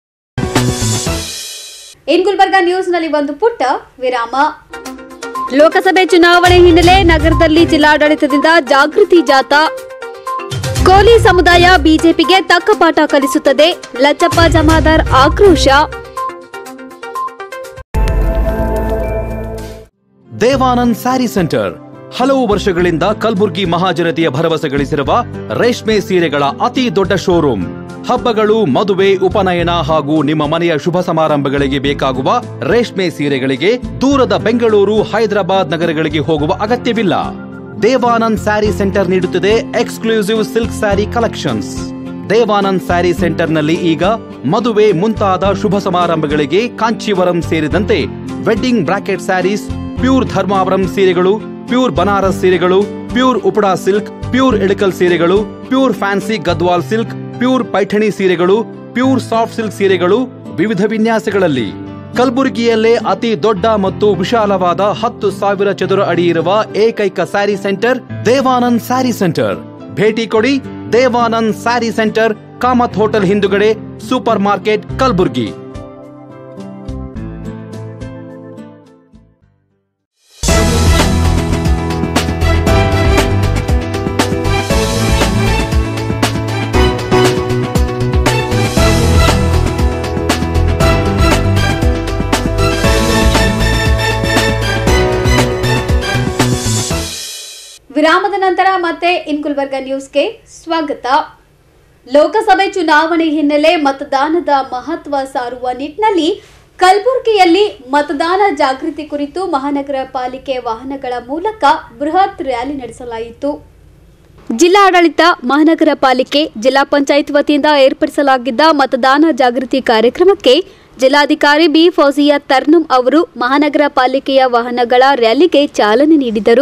in Gulbarga ನ್ಯೂಸ್ನಲ್ಲಿ ಒಂದು ಪುಟ್ಟ ವಿರಾಮ ಲೋಕಸಭೆ ಚುನಾವಣೆ ಹಿನ್ನೆಲೆ ನಗರದಲ್ಲಿ ಜಿಲ್ಲಾಡಳಿತದಿಂದ ಜಾಗೃತಿ ಜಾಥಾ ಕೋಲಿ ಸಮುದಾಯ ಬಿಜೆಪಿಗೆ ತಕ್ಕ ಪಾಠ ಕಲಿಸುತ್ತದೆ ಲಚ್ಚಪ್ಪ ಜಮಾದಾರ್ ಆಕ್ರೋಶ ದೇವಾನಂದ್ ಸ್ಯಾರಿ ಸೆಂಟರ್ ಹಲವು ವರ್ಷಗಳಿಂದ ಕಲ್ಬುರ್ಗಿ ಮಹಾಜನತೆಯ ಭರವಸೆ ಗಳಿಸಿರುವ ರೇಷ್ಮೆ ಸೀರೆಗಳ ಅತಿ ದೊಡ್ಡ ಶೋರೂಮ್ ಹಬ್ಬಗಳು ಮದುವೆ ಉಪನಯನ ಹಾಗೂ ನಿಮ್ಮ ಮನೆಯ ಶುಭ ಸಮಾರಂಭಗಳಿಗೆ ಬೇಕಾಗುವ ರೇಷ್ಮೆ ಸೀರೆಗಳಿಗೆ ದೂರದ ಬೆಂಗಳೂರು ಹೈದರಾಬಾದ್ ನಗರಗಳಿಗೆ ಹೋಗುವ ಅಗತ್ಯವಿಲ್ಲ ದೇವಾನಂದ್ ಸ್ಯಾರಿ ಸೆಂಟರ್ ನೀಡುತ್ತಿದೆ exclusive silk sari collections Devanand sari ಸೆಂಟರ್ನಲ್ಲಿ ಈಗ ಮದುವೆ ಮುಂತಾದ ಶುಭ ಸಮಾರಂಭಗಳಿಗೆ ಕಾಂಚೀವರಂ ಸೇರಿದಂತೆ wedding brocade saris pure Dharmavaram ಸೀರೆಗಳು ಪ್ಯೂರ್ ಬನಾರಸ್ ಸೀರೆಗಳು pure Uppada silk pure Ilkal ಸೀರೆಗಳು pure fancy Gadwal silk pure Paithani ಸೀರೆಗಳು ಪ್ಯೂರ್ ಸಾಫ್ಟ್ ಸಿಲ್ಕ್ ಸೀರೆಗಳು ವಿವಿಧ ವಿನ್ಯಾಸಗಳಲ್ಲಿ ಕಲಬುರಗಿಯಲ್ಲೇ ಅತಿ ದೊಡ್ಡ ಮತ್ತು ವಿಶಾಲವಾದ ಹತ್ತು ಸಾವಿರ ಚದುರ ಅಡಿ ಇರುವ ಏಕೈಕ ಸ್ಯಾರಿ ಸೆಂಟರ್ ದೇವಾನಂದ್ ಸ್ಯಾರಿ ಸೆಂಟರ್ ಭೇಟಿ ಕೊಡಿ ದೇವಾನಂದ್ ಸ್ಯಾರಿ ಸೆಂಟರ್ ಕಾಮತ್ ಹೋಟೆಲ್ ಹಿಂದುಗಡೆ ಸೂಪರ್ ಮಾರ್ಕೆಟ್ ಕಲಬುರ್ಗಿ ವಿರಾಮದ ನಂತರ ಮತ್ತೆ ಇನ್ ಗುಲ್ಬರ್ಗಾ ನ್ಯೂಸ್ಗೆ ಸ್ವಾಗತ ಲೋಕಸಭೆ ಚುನಾವಣೆ ಹಿನ್ನೆಲೆ ಮತದಾನದ ಮಹತ್ವ ಸಾರುವ ನಿಟ್ಟಿನಲ್ಲಿ ಕಲಬುರಗಿಯಲ್ಲಿ ಮತದಾನ ಜಾಗೃತಿ ಕುರಿತು ಮಹಾನಗರ ಪಾಲಿಕೆ ವಾಹನಗಳ ಮೂಲಕ ಬೃಹತ್ ರ್ಯಾಲಿ ನಡೆಸಲಾಯಿತು ಜಿಲ್ಲಾಡಳಿತ ಮಹಾನಗರ ಪಾಲಿಕೆ ಜಿಲ್ಲಾ ಪಂಚಾಯತ್ ವತಿಯಿಂದ ಏರ್ಪಡಿಸಲಾಗಿದ್ದ ಮತದಾನ ಜಾಗೃತಿ ಕಾರ್ಯಕ್ರಮಕ್ಕೆ ಜಿಲ್ಲಾಧಿಕಾರಿ ಬಿ ಫೌಜಿಯಾ ತರ್ನುಂ ಅವರು ಮಹಾನಗರ ಪಾಲಿಕೆಯ ವಾಹನಗಳ ರ್ಯಾಲಿಗೆ ಚಾಲನೆ ನೀಡಿದರು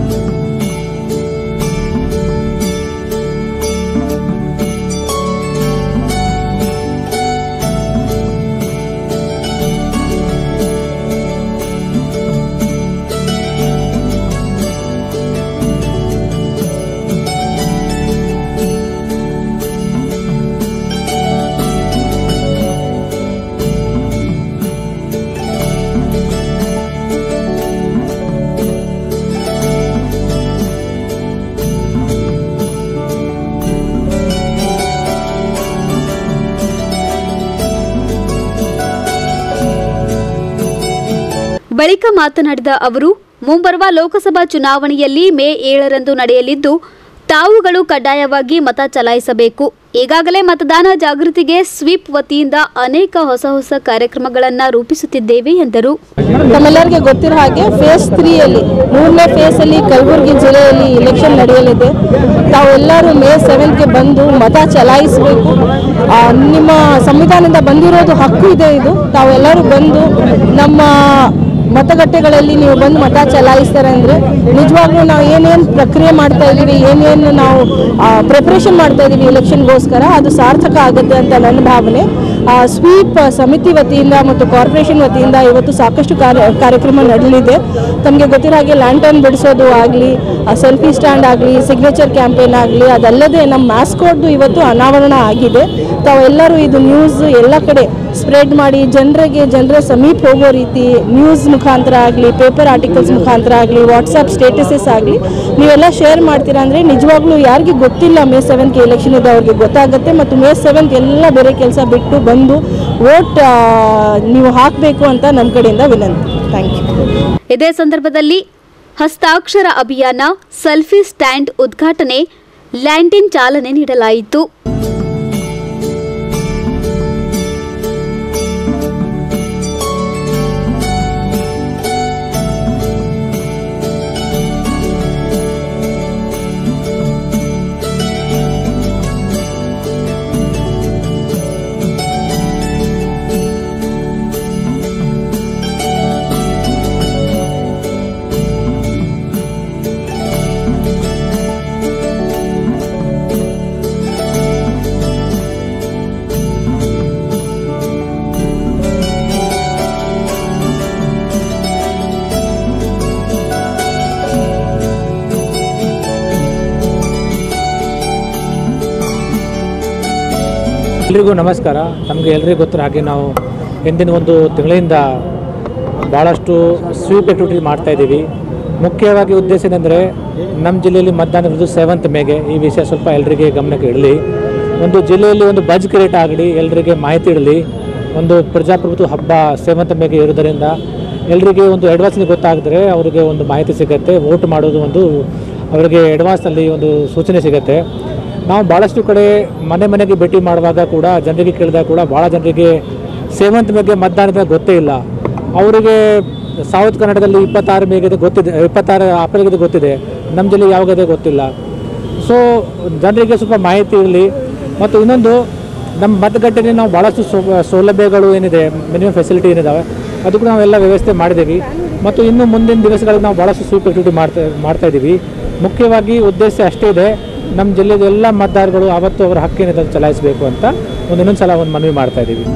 ಬಳಿಕ ಮಾತನಾಡಿದ ಅವರು ಮುಂಬರುವ ಲೋಕಸಭಾ ಚುನಾವಣೆಯಲ್ಲಿ ಮೇ ಏಳರಂದು ನಡೆಯಲಿದ್ದು ತಾವುಗಳು ಕಡ್ಡಾಯವಾಗಿ ಮತ ಚಲಾಯಿಸಬೇಕು ಈಗಾಗಲೇ ಮತದಾನ ಜಾಗೃತಿಗೆ ಸ್ವೀಪ್ ವತಿಯಿಂದ ಅನೇಕ ಹೊಸ ಹೊಸ ಕಾರ್ಯಕ್ರಮಗಳನ್ನು ರೂಪಿಸುತ್ತಿದ್ದೇವೆ ಎಂದರು ತಮ್ಮೆಲ್ಲರಿಗೆ ಗೊತ್ತಿರೋ ಹಾಗೆ ಫೇಸ್ ತ್ರೀಯಲ್ಲಿ ಮೂರನೇ ಫೇಸಲ್ಲಿ ಕಲಬುರಗಿ ಜಿಲ್ಲೆಯಲ್ಲಿ ಇಲೆಕ್ಷನ್ ನಡೆಯಲಿದೆ ತಾವೆಲ್ಲರೂ ಮೇ ಸೆವೆನ್ಗೆ ಬಂದು ಮತ ಚಲಾಯಿಸಬೇಕು ಆ, ನಿಮ್ಮ ಸಂವಿಧಾನದಿಂದ ಬಂದಿರೋದು ಹಕ್ಕು ಇದೆ ಇದು ತಾವೆಲ್ಲರೂ ಬಂದು ನಮ್ಮ ಮತಗಟ್ಟೆಗಳಲ್ಲಿ ನೀವು ಬಂದು ಮತ ಚಲಾಯಿಸ್ತಾರೆ ಅಂದರೆ ನಿಜವಾಗ್ಲೂ ನಾವು ಏನೇನು ಪ್ರಕ್ರಿಯೆ ಮಾಡ್ತಾ ಇದ್ದೀವಿ ಏನೇನು ನಾವು ಪ್ರಿಪ್ರೇಷನ್ ಮಾಡ್ತಾ ಇದ್ದೀವಿ ಎಲೆಕ್ಷನ್ಗೋಸ್ಕರ ಅದು ಸಾರ್ಥಕ ಆಗುತ್ತೆ ಅಂತ ನನ್ನ ಭಾವನೆ ಆ, ಸ್ವೀಪ್ ಸಮಿತಿ ವತಿಯಿಂದ ಮತ್ತು ಕಾರ್ಪೊರೇಷನ್ ವತಿಯಿಂದ ಇವತ್ತು ಸಾಕಷ್ಟು ಕಾರ್ಯ ಕಾರ್ಯಕ್ರಮ ನಡೆಯಲಿದೆ ತಮಗೆ ಗೊತ್ತಿರೋ ಹಾಗೆ ಲ್ಯಾಂಟರ್ನ್ ಬಿಡಿಸೋದು ಆಗಲಿ ಸೆಲ್ಫಿ ಸ್ಟ್ಯಾಂಡ್ ಆಗಲಿ ಸಿಗ್ನೇಚರ್ ಕ್ಯಾಂಪೇನ್ ಆಗಲಿ ಅದಲ್ಲದೆ ನಮ್ಮ ಮ್ಯಾಸ್ಕೋಡ್ದು ಇವತ್ತು ಅನಾವರಣ ಆಗಿದೆ ತಾವೆಲ್ಲರೂ ಇದು ನ್ಯೂಸ್ ಎಲ್ಲ ಕಡೆ ಸ್ಪ್ರೆಡ್ ಮಾಡಿ ಜನರಿಗೆ ಜನರ ಸಮೀಪ ಹೋಗೋ ರೀತಿ ನ್ಯೂಸ್ ಮುಖಾಂತರ ಆಗಲಿ ಪೇಪರ್ ಆರ್ಟಿಕಲ್ಸ್ ಮುಖಾಂತರ ಆಗಲಿ ವಾಟ್ಸಪ್ ಸ್ಟೇಟಸಸ್ ಆಗಲಿ ನೀವೆಲ್ಲ ಶೇರ್ ಮಾಡ್ತೀರಾ ಅಂದರೆ ನಿಜವಾಗ್ಲೂ ಯಾರಿಗೆ ಗೊತ್ತಿಲ್ಲ ಮೇ ಸೆವೆನ್ಗೆ ಎಲೆಕ್ಷನ್ ಇದೆ ಅವ್ರಿಗೆ ಗೊತ್ತಾಗುತ್ತೆ ಮತ್ತು ಮೇ ಸೆವೆನ್ಗೆ ಎಲ್ಲ ಬೇರೆ ಕೆಲಸ ಬಿಟ್ಟು ಬಂದು ವೋಟ್ ನೀವು ಹಾಕಬೇಕು ಅಂತ ನಮ್ಮ ಕಡೆಯಿಂದ ವಿನಂತಿ ಥ್ಯಾಂಕ್ ಯು ಇದೇ ಸಂದರ್ಭದಲ್ಲಿ ಹಸ್ತಾಕ್ಷರ ಅಭಿಯಾನ ಸೆಲ್ಫಿ ಸ್ಟ್ಯಾಂಡ್ ಉದ್ಘಾಟನೆ ಲ್ಯಾಂಟಿನ್ ಚಾಲನೆ ನೀಡಲಾಯಿತು ಎಲ್ರಿಗೂ ನಮಸ್ಕಾರ ನಮಗೆ ಎಲ್ರಿಗೂ ಗೊತ್ತಿರೋ ಹಾಗೆ ನಾವು ಹಿಂದಿನ ಒಂದು ತಿಂಗಳಿಂದ ಭಾಳಷ್ಟು ಸ್ವೀಪ್ ಆ್ಯಕ್ಟಿವಿಟಿ ಮಾಡ್ತಾ ಇದ್ದೀವಿ ಮುಖ್ಯವಾಗಿ ಉದ್ದೇಶ ಏನಂದರೆ ನಮ್ಮ ಜಿಲ್ಲೆಯಲ್ಲಿ ಮತದಾನ ಇರೋದು ಸೆವೆಂತ್ ಮೇಗೆ ಈ ವಿಷಯ ಸ್ವಲ್ಪ ಎಲ್ಲರಿಗೆ ಗಮನಕ್ಕೆ ಇಡಲಿ ಒಂದು ಜಿಲ್ಲೆಯಲ್ಲಿ ಒಂದು ಬಜ್ ಕ್ರಿಯೇಟ್ ಆಗಲಿ ಎಲ್ಲರಿಗೆ ಮಾಹಿತಿ ಇಡಲಿ ಒಂದು ಪ್ರಜಾಪ್ರಭುತ್ವ ಹಬ್ಬ ಸೆವೆಂತ್ ಮೇಗೆ ಇರೋದರಿಂದ ಎಲ್ಲರಿಗೆ ಒಂದು ಅಡ್ವಾನ್ಸ್ಲಿ ಗೊತ್ತಾಗಿದ್ರೆ ಅವರಿಗೆ ಒಂದು ಮಾಹಿತಿ ಸಿಗುತ್ತೆ ವೋಟ್ ಮಾಡೋದು ಒಂದು ಅವರಿಗೆ ಅಡ್ವಾನ್ಸ್ನಲ್ಲಿ ಒಂದು ಸೂಚನೆ ಸಿಗುತ್ತೆ ನಾವು ಭಾಳಷ್ಟು ಕಡೆ ಮನೆ ಮನೆಗೆ ಭೇಟಿ ಮಾಡುವಾಗ ಕೂಡ ಜನರಿಗೆ ಕೇಳಿದಾಗ ಕೂಡ ಭಾಳ ಜನರಿಗೆ ಸೇವಂತ್ ಬಗ್ಗೆ ಮತದಾನದ ಗೊತ್ತೇ ಇಲ್ಲ ಅವರಿಗೆ ಸೌತ್ ಕನ್ನಡದಲ್ಲಿ ಇಪ್ಪತ್ತಾರು ಮೇಗಿದೆ ಗೊತ್ತಿದೆ ಇಪ್ಪತ್ತಾರು ಏಪ್ರಿಲ್ಗಿದೆ ಗೊತ್ತಿದೆ ನಮ್ಮ ಜಿಲ್ಲೆ ಯಾವಾಗದೆ ಗೊತ್ತಿಲ್ಲ ಸೊ ಜನರಿಗೆ ಸ್ವಲ್ಪ ಮಾಹಿತಿ ಇರಲಿ ಮತ್ತು ಇನ್ನೊಂದು ನಮ್ಮ ಮತಗಟ್ಟೆಯಲ್ಲಿ ನಾವು ಭಾಳಷ್ಟು ಸೌ- ಸೌಲಭ್ಯಗಳು ಏನಿದೆ ಮಿನಿಮಮ್ ಫೆಸಿಲಿಟಿ ಏನಿದಾವೆ ಅದಕ್ಕೂ ನಾವೆಲ್ಲ ವ್ಯವಸ್ಥೆ ಮಾಡಿದ್ದೀವಿ ಮತ್ತು ಇನ್ನು ಮುಂದಿನ ದಿವಸಗಳಲ್ಲಿ ನಾವು ಭಾಳಷ್ಟು ಸ್ವೀಪ್ ಆಕ್ಟಿವಿಟಿ ಮಾಡ್ತಾ ಮಾಡ್ತಾ ಇದ್ದೀವಿ ಮುಖ್ಯವಾಗಿ ಉದ್ದೇಶ ಅಷ್ಟೇ ಇದೆ ನಮ್ಮ ಜಿಲ್ಲೆದ ಎಲ್ಲ ಮತದಾರಗಳು ಅವತ್ತು ಅವರ ಹಕ್ಕಿನಿಂದ ಚಲಾಯಿಸಬೇಕು ಅಂತ ಒಂದು ಇನ್ನೊಂದು ಸಲ ಒಂದು ಮನವಿ ಮಾಡ್ತಾ ಇದ್ದೀವಿ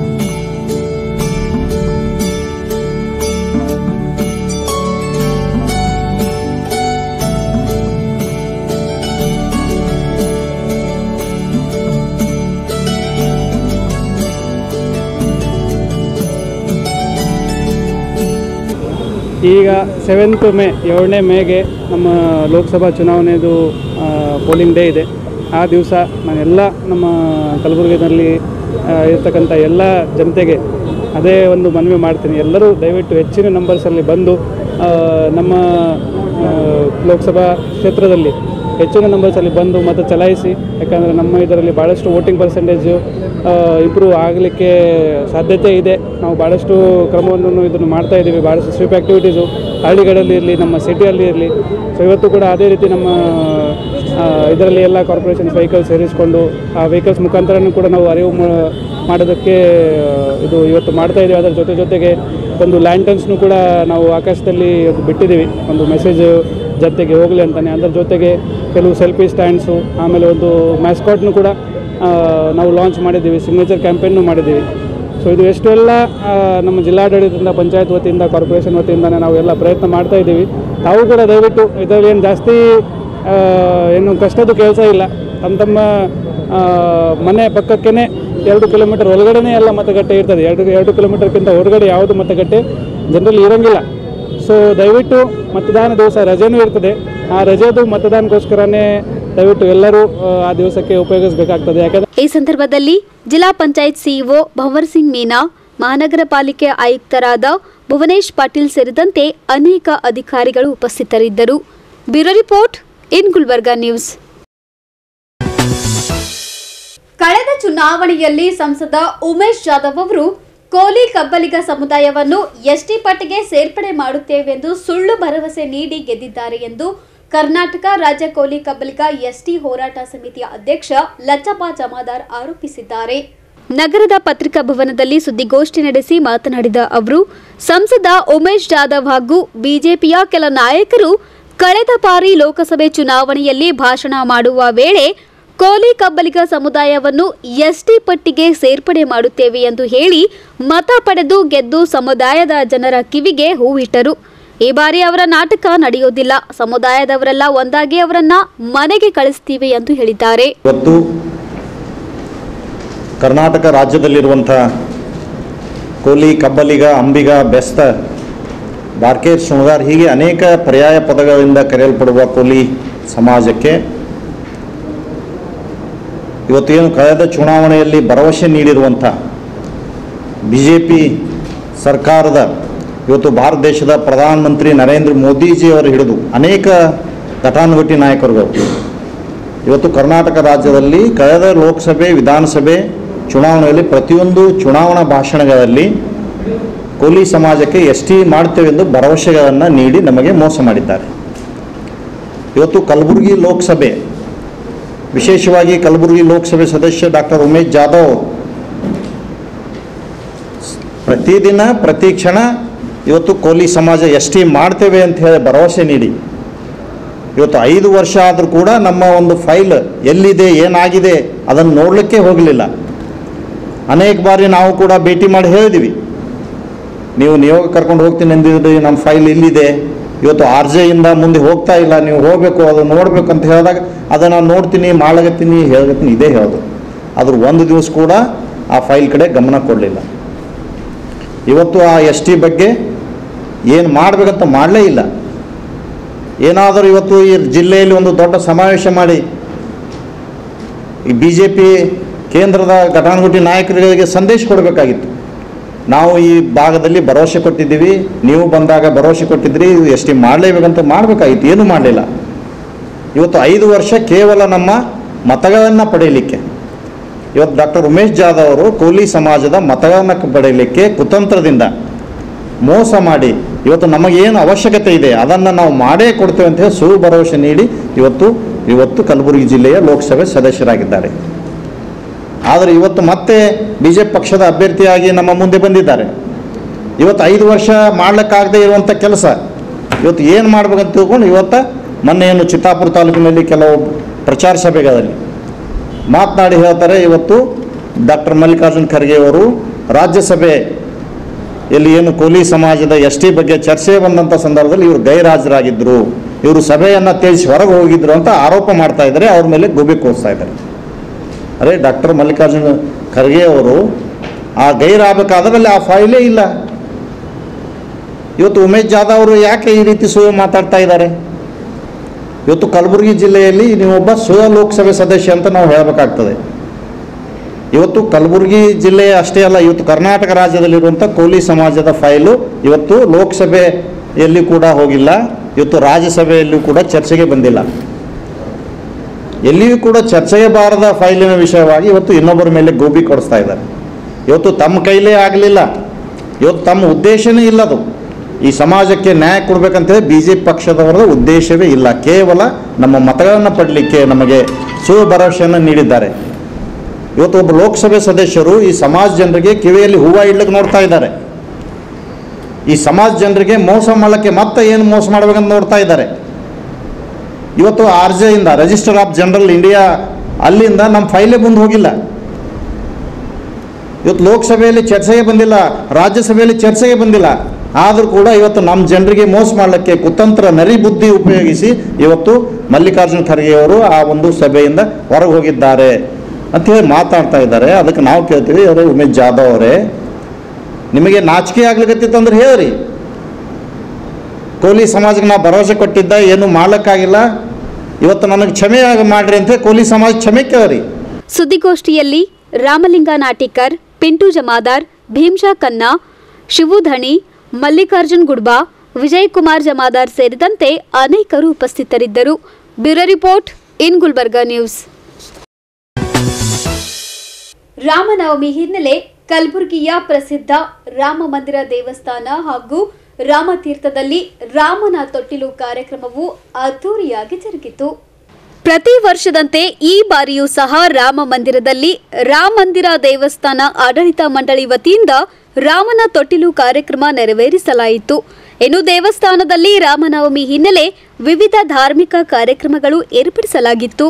ಈಗ ಸೆವೆಂತ್ ಮೇ ಏಳನೇ ಮೇಗೆ ನಮ್ಮ ಲೋಕಸಭಾ ಚುನಾವಣೆದು ಪೋಲಿಂಗ್ ಡೇ ಇದೆ ಆ ದಿವಸ ನಾನೆಲ್ಲ ನಮ್ಮ ಕಲಬುರಗಿನಲ್ಲಿ ಆ, ಇರ್ತಕ್ಕಂಥ ಎಲ್ಲ ಜನತೆಗೆ ಅದೇ ಒಂದು ಮನವಿ ಮಾಡ್ತೀನಿ ಎಲ್ಲರೂ ದಯವಿಟ್ಟು ಹೆಚ್ಚಿನ ನಂಬರ್ಸಲ್ಲಿ ಬಂದು ಆ, ನಮ್ಮ ಆ, ಲೋಕಸಭಾ ಕ್ಷೇತ್ರದಲ್ಲಿ ಹೆಚ್ಚಿನ ನಂಬರ್ಸಲ್ಲಿ ಬಂದು ಮತ ಚಲಾಯಿಸಿ ಯಾಕಂದರೆ ನಮ್ಮ ಇದರಲ್ಲಿ ಭಾಳಷ್ಟು ವೋಟಿಂಗ್ ಪರ್ಸೆಂಟೇಜು ಇಂಪ್ರೂವ್ ಆಗಲಿಕ್ಕೆ ಸಾಧ್ಯತೆ ಇದೆ ನಾವು ಭಾಳಷ್ಟು ಕ್ರಮವನ್ನು ಇದನ್ನು ಮಾಡ್ತಾ ಇದ್ದೀವಿ ಭಾಳಷ್ಟು ಸ್ವೀಪ್ ಆ್ಯಕ್ಟಿವಿಟೀಸು ಹಳ್ಳಿಗಳಲ್ಲಿ ಇರಲಿ ನಮ್ಮ ಸಿಟಿಯಲ್ಲಿ ಇರಲಿ ಸೊ ಇವತ್ತು ಕೂಡ ಅದೇ ರೀತಿ ನಮ್ಮ ಆ, ಇದರಲ್ಲಿ ಎಲ್ಲ ಕಾರ್ಪೊರೇಷನ್ಸ್ ವೆಹಿಕಲ್ಸ್ ಸೇರಿಸಿಕೊಂಡು ಆ ವೆಹಿಕಲ್ಸ್ ಮುಖಾಂತರನೂ ಕೂಡ ನಾವು ಅರಿವು ಮಾ- ಮಾಡೋದಕ್ಕೆ ಆ, ಇದು ಇವತ್ತು ಮಾಡ್ತಾ ಇದ್ದೀವಿ ಅದರ ಜೊತೆ ಜೊತೆಗೆ ಒಂದು ಲ್ಯಾಂಟನ್ಸ್ನು ಕೂಡ ನಾವು ಆಕಾಶದಲ್ಲಿ ಅದು ಬಿಟ್ಟಿದ್ದೀವಿ ಒಂದು ಮೆಸೇಜ್ ಜೊತೆಗೆ ಹೋಗಲಿ ಅಂತಾನೆ ಅದರ ಜೊತೆಗೆ ಕೆಲವು ಸೆಲ್ಫಿ ಸ್ಟ್ಯಾಂಡ್ಸು ಆಮೇಲೆ ಒಂದು ಮ್ಯಾಸ್ಕಾಟ್ನು ಕೂಡ ಆ, ನಾವು ಲಾಂಚ್ ಮಾಡಿದ್ದೀವಿ ಸಿಗ್ನೇಚರ್ ಕ್ಯಾಂಪೇನ್ನು ಮಾಡಿದ್ದೀವಿ ಸೊ ಇದು ಎಷ್ಟೆಲ್ಲ ಆ, ನಮ್ಮ ಜಿಲ್ಲಾಡಳಿತದಿಂದ ಪಂಚಾಯತ್ ವತಿಯಿಂದ ಕಾರ್ಪೊರೇಷನ್ ವತಿಯಿಂದ ನಾವು ಎಲ್ಲ ಪ್ರಯತ್ನ ಮಾಡ್ತಾ ಇದ್ದೀವಿ ತಾವು ಕೂಡ ದಯವಿಟ್ಟು ಇದರಲ್ಲಿ ಏನು ಜಾಸ್ತಿ ಆ, ಏನು ಕಷ್ಟದ ಕೆಲಸ ಇಲ್ಲ ತಮ್ಮ ತಮ್ಮ ಆ, ಮನೆ ಪಕ್ಕಕ್ಕೇ ಎರಡು ಕಿಲೋಮೀಟರ್ ಒಳಗಡೆನೇ ಎಲ್ಲ ಮತಗಟ್ಟೆ ಇರ್ತದೆ ಎರಡು ಎರಡು ಕಿಲೋಮೀಟರ್ಗಿಂತ ಹೊರಗಡೆ ಯಾವುದು ಮತಗಟ್ಟೆ ಜನರಲ್ಲಿ ಇರೋಂಗಿಲ್ಲ ಸೊ ದಯವಿಟ್ಟು ಮತದಾನ ದಿವಸ ರಜೆನೂ ಇರ್ತದೆ ಆ ರಜೆದು ಮತದಾನಕ್ಕೋಸ್ಕರನೇ ದಯವಿಟ್ಟು ಎಲ್ಲರೂ ಆ, ಆ ದಿವಸಕ್ಕೆ ಉಪಯೋಗಿಸಬೇಕಾಗ್ತದೆ ಯಾಕಂದರೆ ಈ ಸಂದರ್ಭದಲ್ಲಿ ಜಿಲ್ಲಾ ಪಂಚಾಯತ್ ಸಿಇಒ ಭಂವರ್ ಸಿಂಗ್ ಮೀನಾ ಮಹಾನಗರ ಪಾಲಿಕೆ ಆಯುಕ್ತರಾದ ಭುವನೇಶ್ ಪಾಟೀಲ್ ಸೇರಿದಂತೆ ಅನೇಕ ಅಧಿಕಾರಿಗಳು ಉಪಸ್ಥಿತರಿದ್ದರು bureau report in Gulbarga news ಕಳೆದ ಚುನಾವಣೆಯಲ್ಲಿ ಸಂಸದ ಉಮೇಶ್ ಜಾಧವ್ ಅವರು ಕೋಲಿ ಕಬ್ಬಲಿಗ ಸಮುದಾಯವನ್ನು ಎಸ್ಟಿ ಪಟ್ಟಿಗೆ ಸೇರ್ಪಡೆ ಮಾಡುತ್ತೇವೆಂದು ಸುಳ್ಳು ಭರವಸೆ ನೀಡಿ ಗೆದ್ದಿದ್ದಾರೆ ಎಂದು ಕರ್ನಾಟಕ ರಾಜ್ಯ ಕೋಲಿ ಕಬ್ಬಲಿಗ ಎಸ್ಟಿ ಹೋರಾಟ ಸಮಿತಿಯ ಅಧ್ಯಕ್ಷ ಲಚ್ಚಪ್ಪ ಜಮಾದಾರ್ ಆರೋಪಿಸಿದ್ದಾರೆ ನಗರದ ಪತ್ರಿಕಾ ಭವನದಲ್ಲಿ ಸುದ್ದಿಗೋಷ್ಠಿ ನಡೆಸಿ ಮಾತನಾಡಿದ ಅವರು ಸಂಸದ ಉಮೇಶ್ ಜಾಧವ್ ಹಾಗೂ ಬಿಜೆಪಿಯ ಕೆಲ ನಾಯಕರು ಕಳೆದ ಬಾರಿ ಲೋಕಸಭೆ ಚುನಾವಣೆಯಲ್ಲಿ ಭಾಷಣ ಮಾಡುವ ವೇಳೆ ಕೋಲಿ ಕಬ್ಬಲಿಗ ಸಮುದಾಯವನ್ನು ಎಸ್ಟಿ ಪಟ್ಟಿಗೆ ಸೇರ್ಪಡೆ ಮಾಡುತ್ತೇವೆ ಎಂದು ಹೇಳಿ ಮತ ಪಡೆದು ಗೆದ್ದು ಸಮುದಾಯದ ಜನರ ಕಿವಿಗೆ ಹೂವಿಟ್ಟರು ಈ ಬಾರಿ ಅವರ ನಾಟಕ ನಡೆಯೋದಿಲ್ಲ ಸಮುದಾಯದವರೆಲ್ಲ ಒಂದಾಗಿ ಅವರನ್ನ ಮನೆಗೆ ಕಳಿಸ್ತೀವಿ ಎಂದು ಹೇಳಿದ್ದಾರೆ ಇವತ್ತು ಕರ್ನಾಟಕ ರಾಜ್ಯದಲ್ಲಿರುವಂಥ ಕೋಲಿ ಕಬ್ಬಲಿಗ ಅಂಬಿಗ ಬೆಸ್ತ ಬಾರ್ಕೇರ್ ಶೃಂಗಾರ್ ಹೀಗೆ ಅನೇಕ ಪರ್ಯಾಯ ಪದಗಳಿಂದ ಕರೆಯಲ್ಪಡುವ ಕೋಲಿ ಸಮಾಜಕ್ಕೆ ಇವತ್ತು ಏನು ಕಳೆದ ಚುನಾವಣೆಯಲ್ಲಿ ಭರವಸೆ ನೀಡಿರುವಂಥ ಬಿ ಜೆ ಪಿ ಸರ್ಕಾರದ ಇವತ್ತು ಭಾರತ ದೇಶದ ಪ್ರಧಾನಮಂತ್ರಿ ನರೇಂದ್ರ ಮೋದಿಜಿಯವರು ಹಿಡಿದು ಅನೇಕ ಘಟಾನುಘಟಿ ನಾಯಕರುಗಳು ಇವತ್ತು ಕರ್ನಾಟಕ ರಾಜ್ಯದಲ್ಲಿ ಕಳೆದ ಲೋಕಸಭೆ ವಿಧಾನಸಭೆ ಚುನಾವಣೆಯಲ್ಲಿ ಪ್ರತಿಯೊಂದು ಚುನಾವಣಾ ಭಾಷಣಗಳಲ್ಲಿ ಕೋಲಿ ಸಮಾಜಕ್ಕೆ ಎಸ್ ಟಿ ಮಾಡ್ತೇವೆಂದು ಭರವಸೆಗಳನ್ನು ನೀಡಿ ನಮಗೆ ಮೋಸ ಮಾಡಿದ್ದಾರೆ ಇವತ್ತು ಕಲಬುರಗಿ ಲೋಕಸಭೆ ವಿಶೇಷವಾಗಿ ಕಲಬುರಗಿ ಲೋಕಸಭೆ ಸದಸ್ಯ ಡಾಕ್ಟರ್ ಉಮೇಶ್ ಜಾಧವ್ ಅವರು ಪ್ರತಿದಿನ ಪ್ರತಿ ಕ್ಷಣ ಇವತ್ತು ಕೋಲಿ ಸಮಾಜ ಎಸ್ ಟಿ ಮಾಡ್ತೇವೆ ಅಂತ ಹೇಳಿ ಭರವಸೆ ನೀಡಿ ಇವತ್ತು ಐದು ವರ್ಷ ಆದರೂ ಕೂಡ ನಮ್ಮ ಒಂದು ಫೈಲ್ ಎಲ್ಲಿದೆ ಏನಾಗಿದೆ ಅದನ್ನು ನೋಡಲಿಕ್ಕೆ ಹೋಗಲಿಲ್ಲ ಅನೇಕ ಬಾರಿ ನಾವು ಕೂಡ ಭೇಟಿ ಮಾಡಿ ಹೇಳಿದ್ವಿ ನೀವು ನಿಯೋಗ ಕರ್ಕೊಂಡು ಹೋಗ್ತೀನಿ ಅಂದಿದ್ರಿ ನಮ್ಮ ಫೈಲ್ ಇಲ್ಲಿದೆ ಇವತ್ತು ಆರ್ ಜೆಯಿಂದ ಮುಂದೆ ಹೋಗ್ತಾ ಇಲ್ಲ ನೀವು ಹೋಗಬೇಕು ಅದು ನೋಡಬೇಕು ಅಂತ ಹೇಳಿದಾಗ ಅದನ್ನು ನೋಡ್ತೀನಿ ಮಾಡಗತ್ತೀನಿ ಹೇಳ್ತೀನಿ ಇದೇ ಹೇಳೋದು ಆದ್ರೆ ಒಂದು ದಿವಸ ಕೂಡ ಆ ಫೈಲ್ ಕಡೆ ಗಮನ ಕೊಡಲಿಲ್ಲ ಇವತ್ತು ಆ ಎಸ್ ಟಿ ಬಗ್ಗೆ ಏನು ಮಾಡಬೇಕಂತ ಮಾಡಲೇ ಇಲ್ಲ ಏನಾದರೂ ಇವತ್ತು ಈ ಜಿಲ್ಲೆಯಲ್ಲಿ ಒಂದು ದೊಡ್ಡ ಸಮಾವೇಶ ಮಾಡಿ ಈ ಬಿ ಜೆ ಪಿ ಕೇಂದ್ರದ ಘಟಾನುಘಟಿ ನಾಯಕರಿಗೆ ಸಂದೇಶ ಕೊಡಬೇಕಾಗಿತ್ತು ನಾವು ಈ ಭಾಗದಲ್ಲಿ ಭರವಸೆ ಕೊಟ್ಟಿದ್ದೀವಿ ನೀವು ಬಂದಾಗ ಭರವಸೆ ಕೊಟ್ಟಿದ್ರಿ ಎಸ್ ಟಿ ಮಾಡಲೇಬೇಕಂತ ಮಾಡಬೇಕಾಗಿತ್ತು ಏನೂ ಮಾಡಲಿಲ್ಲ ಇವತ್ತು ಐದು ವರ್ಷ ಕೇವಲ ನಮ್ಮ ಮತಗಳನ್ನು ಪಡೆಯಲಿಕ್ಕೆ ಇವತ್ತು ಡಾಕ್ಟರ್ ಉಮೇಶ್ ಜಾಧವ್ ಅವರು ಕೋಲಿ ಸಮಾಜದ ಮತಗಳನ್ನು ಪಡೆಯಲಿಕ್ಕೆ ಕುತಂತ್ರದಿಂದ ಮೋಸ ಮಾಡಿ ಇವತ್ತು ನಮಗೇನು ಅವಶ್ಯಕತೆ ಇದೆ ಅದನ್ನು ನಾವು ಮಾಡೇ ಕೊಡ್ತೇವೆ ಅಂತ ಹೇಳಿ ಸುಳ್ಳು ಭರವಸೆ ನೀಡಿ ಇವತ್ತು ಇವತ್ತು ಕಲಬುರಗಿ ಜಿಲ್ಲೆಯ ಲೋಕಸಭೆ ಸದಸ್ಯರಾಗಿದ್ದಾರೆ ಆದರೆ ಇವತ್ತು ಮತ್ತೆ ಬಿ ಜೆ ಪಿ ಪಕ್ಷದ ಅಭ್ಯರ್ಥಿಯಾಗಿ ನಮ್ಮ ಮುಂದೆ ಬಂದಿದ್ದಾರೆ ಇವತ್ತು ಐದು ವರ್ಷ ಮಾಡ್ಲಿಕ್ಕಾಗದೇ ಇರುವಂಥ ಕೆಲಸ ಇವತ್ತು ಏನು ಮಾಡ್ಬೇಕಂತ ತಿಳ್ಕೊಂಡು ಇವತ್ತು ಮೊನ್ನೆ ಏನು ಚಿತ್ತಾಪುರ ತಾಲೂಕಿನಲ್ಲಿ ಕೆಲವು ಪ್ರಚಾರ ಸಭೆಗಳಲ್ಲಿ ಮಾತನಾಡಿ ಹೇಳ್ತಾರೆ ಇವತ್ತು ಡಾಕ್ಟರ್ ಮಲ್ಲಿಕಾರ್ಜುನ್ ಖರ್ಗೆ ಅವರು ರಾಜ್ಯಸಭೆ ಇಲ್ಲಿ ಏನು ಕೋಲಿ ಸಮಾಜದ ಎಸ್ ಟಿ ಬಗ್ಗೆ ಚರ್ಚೆ ಬಂದಂಥ ಸಂದರ್ಭದಲ್ಲಿ ಇವರು ಗೈರಾಜರಾಗಿದ್ದರು ಇವರು ಸಭೆಯನ್ನು ತ್ಯಜಿಸಿ ಹೊರಗೆ ಹೋಗಿದ್ರು ಅಂತ ಆರೋಪ ಮಾಡ್ತಾ ಇದ್ದಾರೆ ಅವ್ರ ಮೇಲೆ ಗುಬೆ ಕೋಸ್ತಾ ಇದ್ದಾರೆ ಅರೆ ಡಾಕ್ಟರ್ ಮಲ್ಲಿಕಾರ್ಜುನ ಖರ್ಗೆ ಅವರು ಆ ಗೈರಾಗಬೇಕಾದ್ರೆ ಅಲ್ಲಿ ಆ ಫೈಲೇ ಇಲ್ಲ ಇವತ್ತು ಉಮೇಶ್ ಜಾಧವ್ ಅವರು ಯಾಕೆ ಈ ರೀತಿ ಸುಳ್ಳು ಮಾತಾಡ್ತಾ ಇದ್ದಾರೆ ಇವತ್ತು ಕಲಬುರಗಿ ಜಿಲ್ಲೆಯಲ್ಲಿ ನೀವೊಬ್ಬ ಸುಳ್ಳು ಲೋಕಸಭೆ ಸದಸ್ಯ ಅಂತ ನಾವು ಹೇಳಬೇಕಾಗ್ತದೆ ಇವತ್ತು ಕಲಬುರಗಿ ಜಿಲ್ಲೆಯ ಅಷ್ಟೇ ಅಲ್ಲ ಇವತ್ತು ಕರ್ನಾಟಕ ರಾಜ್ಯದಲ್ಲಿರುವಂಥ ಕೋಲಿ ಸಮಾಜದ ಫೈಲು ಇವತ್ತು ಲೋಕಸಭೆಯಲ್ಲಿ ಕೂಡ ಹೋಗಿಲ್ಲ ಇವತ್ತು ರಾಜ್ಯಸಭೆಯಲ್ಲೂ ಕೂಡ ಚರ್ಚೆಗೆ ಬಂದಿಲ್ಲ ಎಲ್ಲಿಯೂ ಕೂಡ ಚರ್ಚೆಗೆ ಬಾರದ ಫೈಲಿನ ವಿಷಯವಾಗಿ ಇವತ್ತು ಇನ್ನೊಬ್ಬರ ಮೇಲೆ ಗೋಬಿ ಕೊಡಿಸ್ತಾ ಇದ್ದಾರೆ ಇವತ್ತು ತಮ್ಮ ಕೈಲೇ ಆಗಲಿಲ್ಲ ಇವತ್ತು ತಮ್ಮ ಉದ್ದೇಶನೇ ಇಲ್ಲದು ಈ ಸಮಾಜಕ್ಕೆ ನ್ಯಾಯ ಕೊಡಬೇಕಂತೇಳಿ ಬಿ ಜೆ ಪಿ ಪಕ್ಷದವರ ಉದ್ದೇಶವೇ ಇಲ್ಲ ಕೇವಲ ನಮ್ಮ ಮತಗಳನ್ನು ಪಡಲಿಕ್ಕೆ ನಮಗೆ ಸುಳ್ಳು ಭರವಸೆಯನ್ನು ನೀಡಿದ್ದಾರೆ ಇವತ್ತು ಒಬ್ಬ ಲೋಕಸಭೆ ಸದಸ್ಯರು ಈ ಸಮಾಜ ಜನರಿಗೆ ಕಿವಿಯಲ್ಲಿ ಹೂವು ಇಡ್ಲಿಕ್ಕೆ ನೋಡ್ತಾ ಇದ್ದಾರೆ ಈ ಸಮಾಜ ಜನರಿಗೆ ಮೋಸ ಮಾಡಲಿಕ್ಕೆ ಮತ್ತೆ ಏನು ಮೋಸ ಮಾಡ್ಬೇಕಂತ ನೋಡ್ತಾ ಇದ್ದಾರೆ ಇವತ್ತು ಆರ್ ಇಂದ ರಿಜಿಸ್ಟರ್ ಆಫ್ ಜನರಲ್ ಇಂಡಿಯಾ ಅಲ್ಲಿಂದ ನಮ್ಮ ಫೈಲೇ ಮುಂದೆ ಹೋಗಿಲ್ಲ ಇವತ್ತು ಲೋಕಸಭೆಯಲ್ಲಿ ಚರ್ಚೆಗೆ ಬಂದಿಲ್ಲ ರಾಜ್ಯಸಭೆಯಲ್ಲಿ ಚರ್ಚೆಗೆ ಬಂದಿಲ್ಲ ಆದರೂ ಕೂಡ ಇವತ್ತು ನಮ್ಮ ಜನರಿಗೆ ಮೋಸ ಮಾಡಲಿಕ್ಕೆ ಕುತಂತ್ರ ನರಿ ಬುದ್ಧಿ ಉಪಯೋಗಿಸಿ ಇವತ್ತು ಮಲ್ಲಿಕಾರ್ಜುನ ಖರ್ಗೆಯವರು ಆ ಒಂದು ಸಭೆಯಿಂದ ಹೊರಗೆ ಹೋಗಿದ್ದಾರೆ ಅಂತ ಹೇಳಿ ಮಾತಾಡ್ತಾ ಇದ್ದಾರೆ ಅದಕ್ಕೆ ನಾವು ಕೇಳ್ತೀವಿ ಅವರೇ ಉಮೇಶ್ ಜಾಧವ್ ಅವರೇ ನಿಮಗೆ ನಾಚಿಕೆ ಆಗ್ಲಿಕತ್ತಿತ್ತು ಅಂದ್ರೆ ಹೇಳ್ರಿ ಕೋಲಿ ಸಮಾಜಕ್ಕೆ ನಾವು ಭರವಸೆ ಕೊಟ್ಟಿದ್ದ ಏನು ಮಾಡ್ಲಿಕ್ಕಾಗಿಲ್ಲ ಇವತ್ತು ನನಗೆ ಕ್ಷಮೆ ಆಗ ಮಾಡ್ರಿ ಅಂತ ಕೋಲಿ ಸಮಾಜ ಕ್ಷಮೆ ಕೇಳ್ರಿ ಸುದ್ದಿಗೋಷ್ಠಿಯಲ್ಲಿ ರಾಮಲಿಂಗ ನಾಟಿಕರ್ ಪಿಂಟು ಜಮಾದಾರ್ ಭೀಮ್ಶಾ ಖನ್ನಾ ಶಿವುಧಣಿ ಮಲ್ಲಿಕಾರ್ಜುನ್ ಗುಡ್ಬಾ ವಿಜಯ್ ಕುಮಾರ್ ಜಮಾದಾರ್ ಸೇರಿದಂತೆ ಅನೇಕರು ಉಪಸ್ಥಿತರಿದ್ದರು bureau report in Gulbarga news Ramanavami ಹಿನ್ನೆಲೆ ಕಲಬುರಗಿಯ ಪ್ರಸಿದ್ಧ ರಾಮ ಮಂದಿರ ದೇವಸ್ಥಾನ ಹಾಗೂ ರಾಮತೀರ್ಥದಲ್ಲಿ ರಾಮನ ತೊಟ್ಟಿಲು ಕಾರ್ಯಕ್ರಮವು ಅದ್ದೂರಿಯಾಗಿ ಜರುಗಿತು ಪ್ರತಿ ವರ್ಷದಂತೆ ಈ ಬಾರಿಯೂ ಸಹ ರಾಮ ಮಂದಿರದಲ್ಲಿ ರಾಮ ಮಂದಿರ ದೇವಸ್ಥಾನ ಆಡಳಿತ ಮಂಡಳಿ ವತಿಯಿಂದ ರಾಮನ ತೊಟ್ಟಿಲು ಕಾರ್ಯಕ್ರಮ ನೆರವೇರಿಸಲಾಯಿತು ಇನ್ನು ದೇವಸ್ಥಾನದಲ್ಲಿ ರಾಮನವಮಿ ಹಿನ್ನೆಲೆ ವಿವಿಧ ಧಾರ್ಮಿಕ ಕಾರ್ಯಕ್ರಮಗಳು ಏರ್ಪಡಿಸಲಾಗಿತ್ತು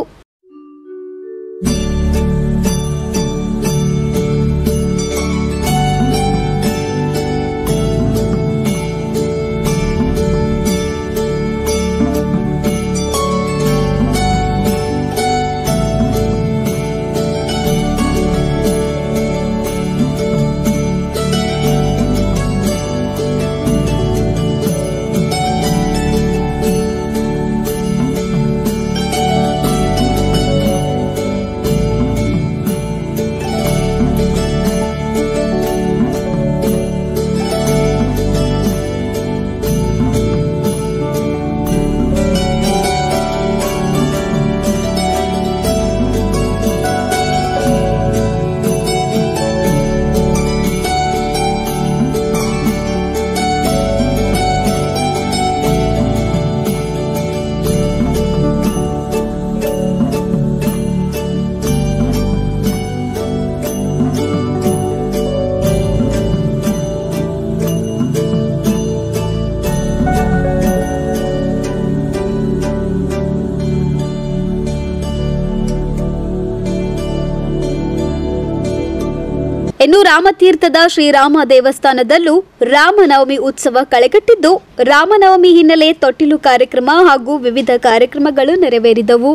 ಇನ್ನು ರಾಮತೀರ್ಥದ ಶ್ರೀರಾಮ ದೇವಸ್ಥಾನದಲ್ಲೂ ರಾಮನವಮಿ ಉತ್ಸವ ಕಳೆಗಟ್ಟಿದ್ದು ರಾಮನವಮಿ ಹಿನ್ನೆಲೆ ತೊಟ್ಟಿಲು ಕಾರ್ಯಕ್ರಮ ಹಾಗೂ ವಿವಿಧ ಕಾರ್ಯಕ್ರಮಗಳು ನೆರವೇರಿದವು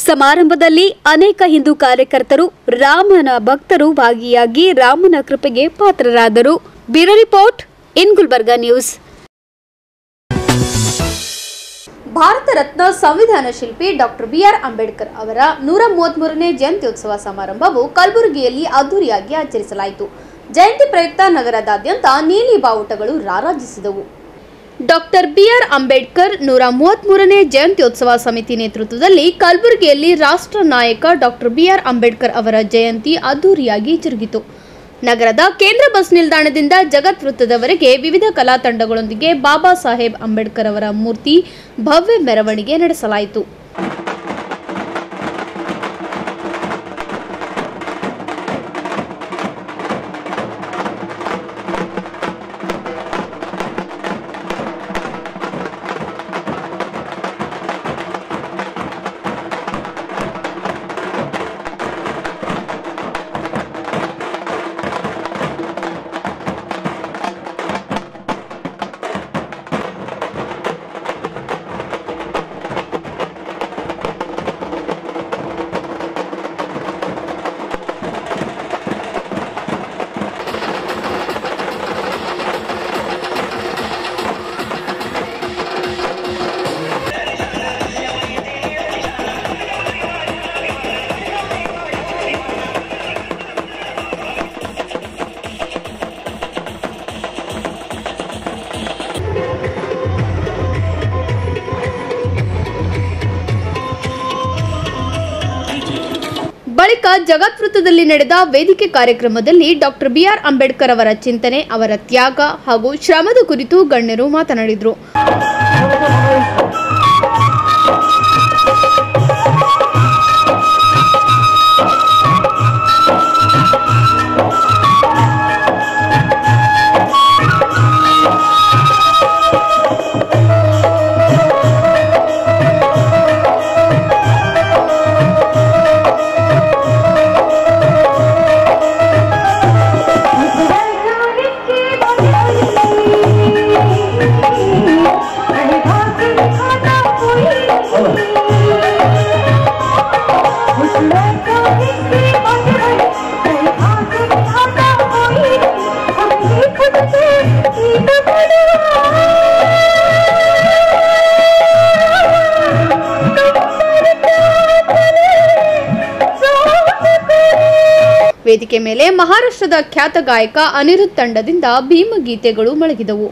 ಸಮಾರಂಭದಲ್ಲಿ ಅನೇಕ ಹಿಂದೂ ಕಾರ್ಯಕರ್ತರು ರಾಮನ ಭಕ್ತರು ಭಾಗಿಯಾಗಿ ರಾಮನ ಕೃಪೆಗೆ ಪಾತ್ರರಾದರು bureau report in Gulbarga news Bharat Ratna ಸಂವಿಧಾನ ಶಿಲ್ಪಿ ಡಾಕ್ಟರ್ ಬಿಆರ್ ಅಂಬೇಡ್ಕರ್ ಅವರ ನೂರ ಮೂವತ್ಮೂರನೇ ಜಯಂತ್ಯೋತ್ಸವ ಸಮಾರಂಭವು ಕಲಬುರಗಿಯಲ್ಲಿ ಅದ್ದೂರಿಯಾಗಿ ಆಚರಿಸಲಾಯಿತು ಜಯಂತಿ ಪ್ರಯುಕ್ತ ನಗರದಾದ್ಯಂತ ನೀಲಿ ಬಾವುಟಗಳು ರಾರಾಜಿಸಿದವು ಡಾಕ್ಟರ್ ಬಿಆರ್ ಅಂಬೇಡ್ಕರ್ ನೂರ ಮೂವತ್ಮೂರನೇ ಜಯಂತ್ಯೋತ್ಸವ ಸಮಿತಿ ನೇತೃತ್ವದಲ್ಲಿ ಕಲಬುರಗಿಯಲ್ಲಿ ರಾಷ್ಟ್ರ ನಾಯಕ ಡಾಕ್ಟರ್ ಬಿಆರ್ ಅಂಬೇಡ್ಕರ್ ಅವರ ಜಯಂತಿ ಅದ್ದೂರಿಯಾಗಿ ಜರುಗಿತು ನಗರದ ಕೇಂದ್ರ ಬಸ್ ನಿಲ್ದಾಣದಿಂದ ಜಗತ್ ವೃತ್ತದವರೆಗೆ ವಿವಿಧ ಕಲಾ ತಂಡಗಳೊಂದಿಗೆ ಬಾಬಾ ಸಾಹೇಬ್ ಅಂಬೇಡ್ಕರ್ ಅವರ ಮೂರ್ತಿ ಭವ್ಯ ಮೆರವಣಿಗೆ ನಡೆಸಲಾಯಿತು ಬಳಿಕ ಜಗತ್ ವೃತ್ತದಲ್ಲಿ ನಡೆದ ವೇದಿಕೆ ಕಾರ್ಯಕ್ರಮದಲ್ಲಿ ಡಾಕ್ಟರ್ ಬಿಆರ್ ಅಂಬೇಡ್ಕರ್ ಅವರ ಚಿಂತನೆ ಅವರ ತ್ಯಾಗ ಹಾಗೂ ಶ್ರಮದ ಕುರಿತು ಗಣ್ಯರು ಮಾತನಾಡಿದರು ವೇದಿಕೆ ಮೇಲೆ ಮಹಾರಾಷ್ಟ್ರದ ಖ್ಯಾತ ಗಾಯಕ ಅನಿರುದ್ಧ್ ತಂಡದಿಂದ ಭೀಮಗೀತೆಗಳು ಮೊಳಗಿದವು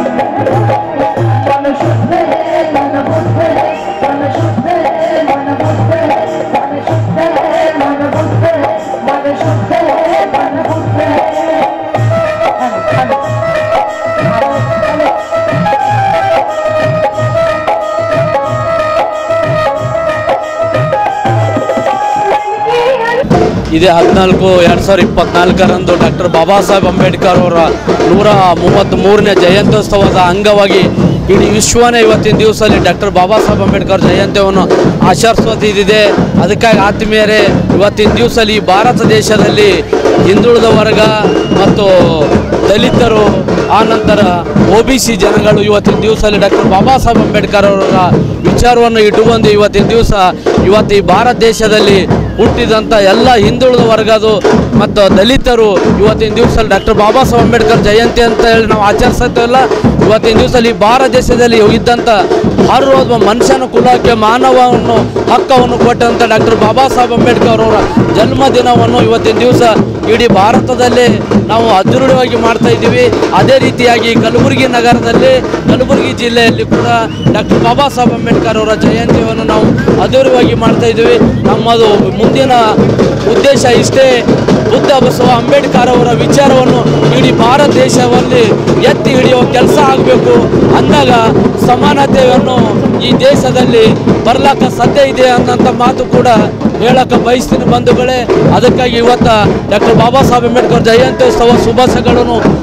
ಇದೇ ಹದಿನಾಲ್ಕು ಎರಡು ಸಾವಿರದ ಇಪ್ಪತ್ನಾಲ್ಕರಂದು ಡಾಕ್ಟರ್ ಬಾಬಾ ಸಾಹೇಬ್ ಅಂಬೇಡ್ಕರ್ ಅವರ ನೂರ ಮೂವತ್ತ್ ಮೂರನೇ ಜಯಂತ್ಯೋತ್ಸವದ ಅಂಗವಾಗಿ ಇಡೀ ವಿಶ್ವನೇ ಇವತ್ತಿನ ದಿವಸದಲ್ಲಿ ಡಾಕ್ಟರ್ ಬಾಬಾ ಸಾಹೇಬ್ ಅಂಬೇಡ್ಕರ್ ಜಯಂತಿಯನ್ನು ಆಚರಿಸೋದಿದೆ ಅದಕ್ಕಾಗಿ ಆತ್ಮೀಯರೇ ಇವತ್ತಿನ ದಿವಸದಲ್ಲಿ ಈ ಭಾರತ ದೇಶದಲ್ಲಿ ಹಿಂದುಳಿದ ವರ್ಗ ಮತ್ತು ದಲಿತರು ಆನಂತರ ಒ ಬಿ ಸಿ ಜನಗಳು ಇವತ್ತಿನ ದಿವಸದಲ್ಲಿ ಡಾಕ್ಟರ್ ಬಾಬಾ ಸಾಹೇಬ್ ಅಂಬೇಡ್ಕರ್ ಅವರ ವಿಚಾರವನ್ನು ಇಟ್ಟುಕೊಂಡು ಇವತ್ತಿನ ದಿವಸ ಇವತ್ತು ಈ ಭಾರತ ದೇಶದಲ್ಲಿ ಹುಟ್ಟಿದಂಥ ಎಲ್ಲ ಹಿಂದುಳಿದ ವರ್ಗದು ಮತ್ತು ದಲಿತರು ಇವತ್ತಿನ ದಿವಸ ಡಾಕ್ಟರ್ ಬಾಬಾ ಸಾಹೇಬ್ ಅಂಬೇಡ್ಕರ್ ಜಯಂತಿ ಅಂತ ಹೇಳಿ ನಾವು ಆಚರಿಸ್ತೀವಲ್ಲ ಇವತ್ತಿನ ದಿವಸದಲ್ಲಿ ಈ ಭಾರತ ದೇಶದಲ್ಲಿ ಇದ್ದಂಥ ಹರ್ ಒಬ್ಬ ಮನುಷ್ಯನ ಕುಲಕ್ಕೆ ಮಾನವವನ್ನು ಹಕ್ಕವನ್ನು ಕೊಟ್ಟಂಥ ಡಾಕ್ಟರ್ ಬಾಬಾ ಸಾಹೇಬ್ ಅಂಬೇಡ್ಕರ್ ಅವರ ಜನ್ಮದಿನವನ್ನು ಇವತ್ತಿನ ದಿವಸ ಇಡೀ ಭಾರತದಲ್ಲೇ ನಾವು ಅದ್ದೂರಿಯಾಗಿ ಮಾಡ್ತಾ ಇದ್ದೀವಿ ಅದೇ ರೀತಿಯಾಗಿ ಕಲಬುರಗಿ ನಗರದಲ್ಲಿ ಕಲಬುರಗಿ ಜಿಲ್ಲೆಯಲ್ಲಿ ಕೂಡ ಡಾಕ್ಟರ್ ಬಾಬಾ ಸಾಹೇಬ್ ಅಂಬೇಡ್ಕರ್ ಅವರ ಜಯಂತಿಯನ್ನು ನಾವು ಅದ್ದೂರಿಯಾಗಿ ಮಾಡ್ತಾ ಇದ್ದೀವಿ ನಮ್ಮದು ಮುಂದಿನ ಉದ್ದೇಶ ಇಷ್ಟೇ ಬುದ್ಧ ಬಸವ ಅಂಬೇಡ್ಕರ್ ಅವರ ವಿಚಾರವನ್ನು ಇಡೀ ಭಾರತ ದೇಶದಲ್ಲಿ ಎತ್ತಿ ಹಿಡಿಯುವ ಕೆಲಸ ಆಗಬೇಕು ಅಂದಾಗ ಸಮಾನತೆಯನ್ನು ಈ ದೇಶದಲ್ಲಿ ಬರ್ಲಾಕ ಸಾಧ್ಯ ಇದೆ ಅನ್ನೋಂಥ ಮಾತು ಕೂಡ ಹೇಳಕ್ಕೆ ಬಯಸ್ತೀನಿ ಬಂಧುಗಳೇ ಅದಕ್ಕಾಗಿ ಇವತ್ತ ಡಾಕ್ಟರ್ ಬಾಬಾ ಸಾಹೇಬ್ ಅಂಬೇಡ್ಕರ್ ಜಯಂತ್ಯೋತ್ಸವ ಶುಭಾಶಯಗಳನ್ನು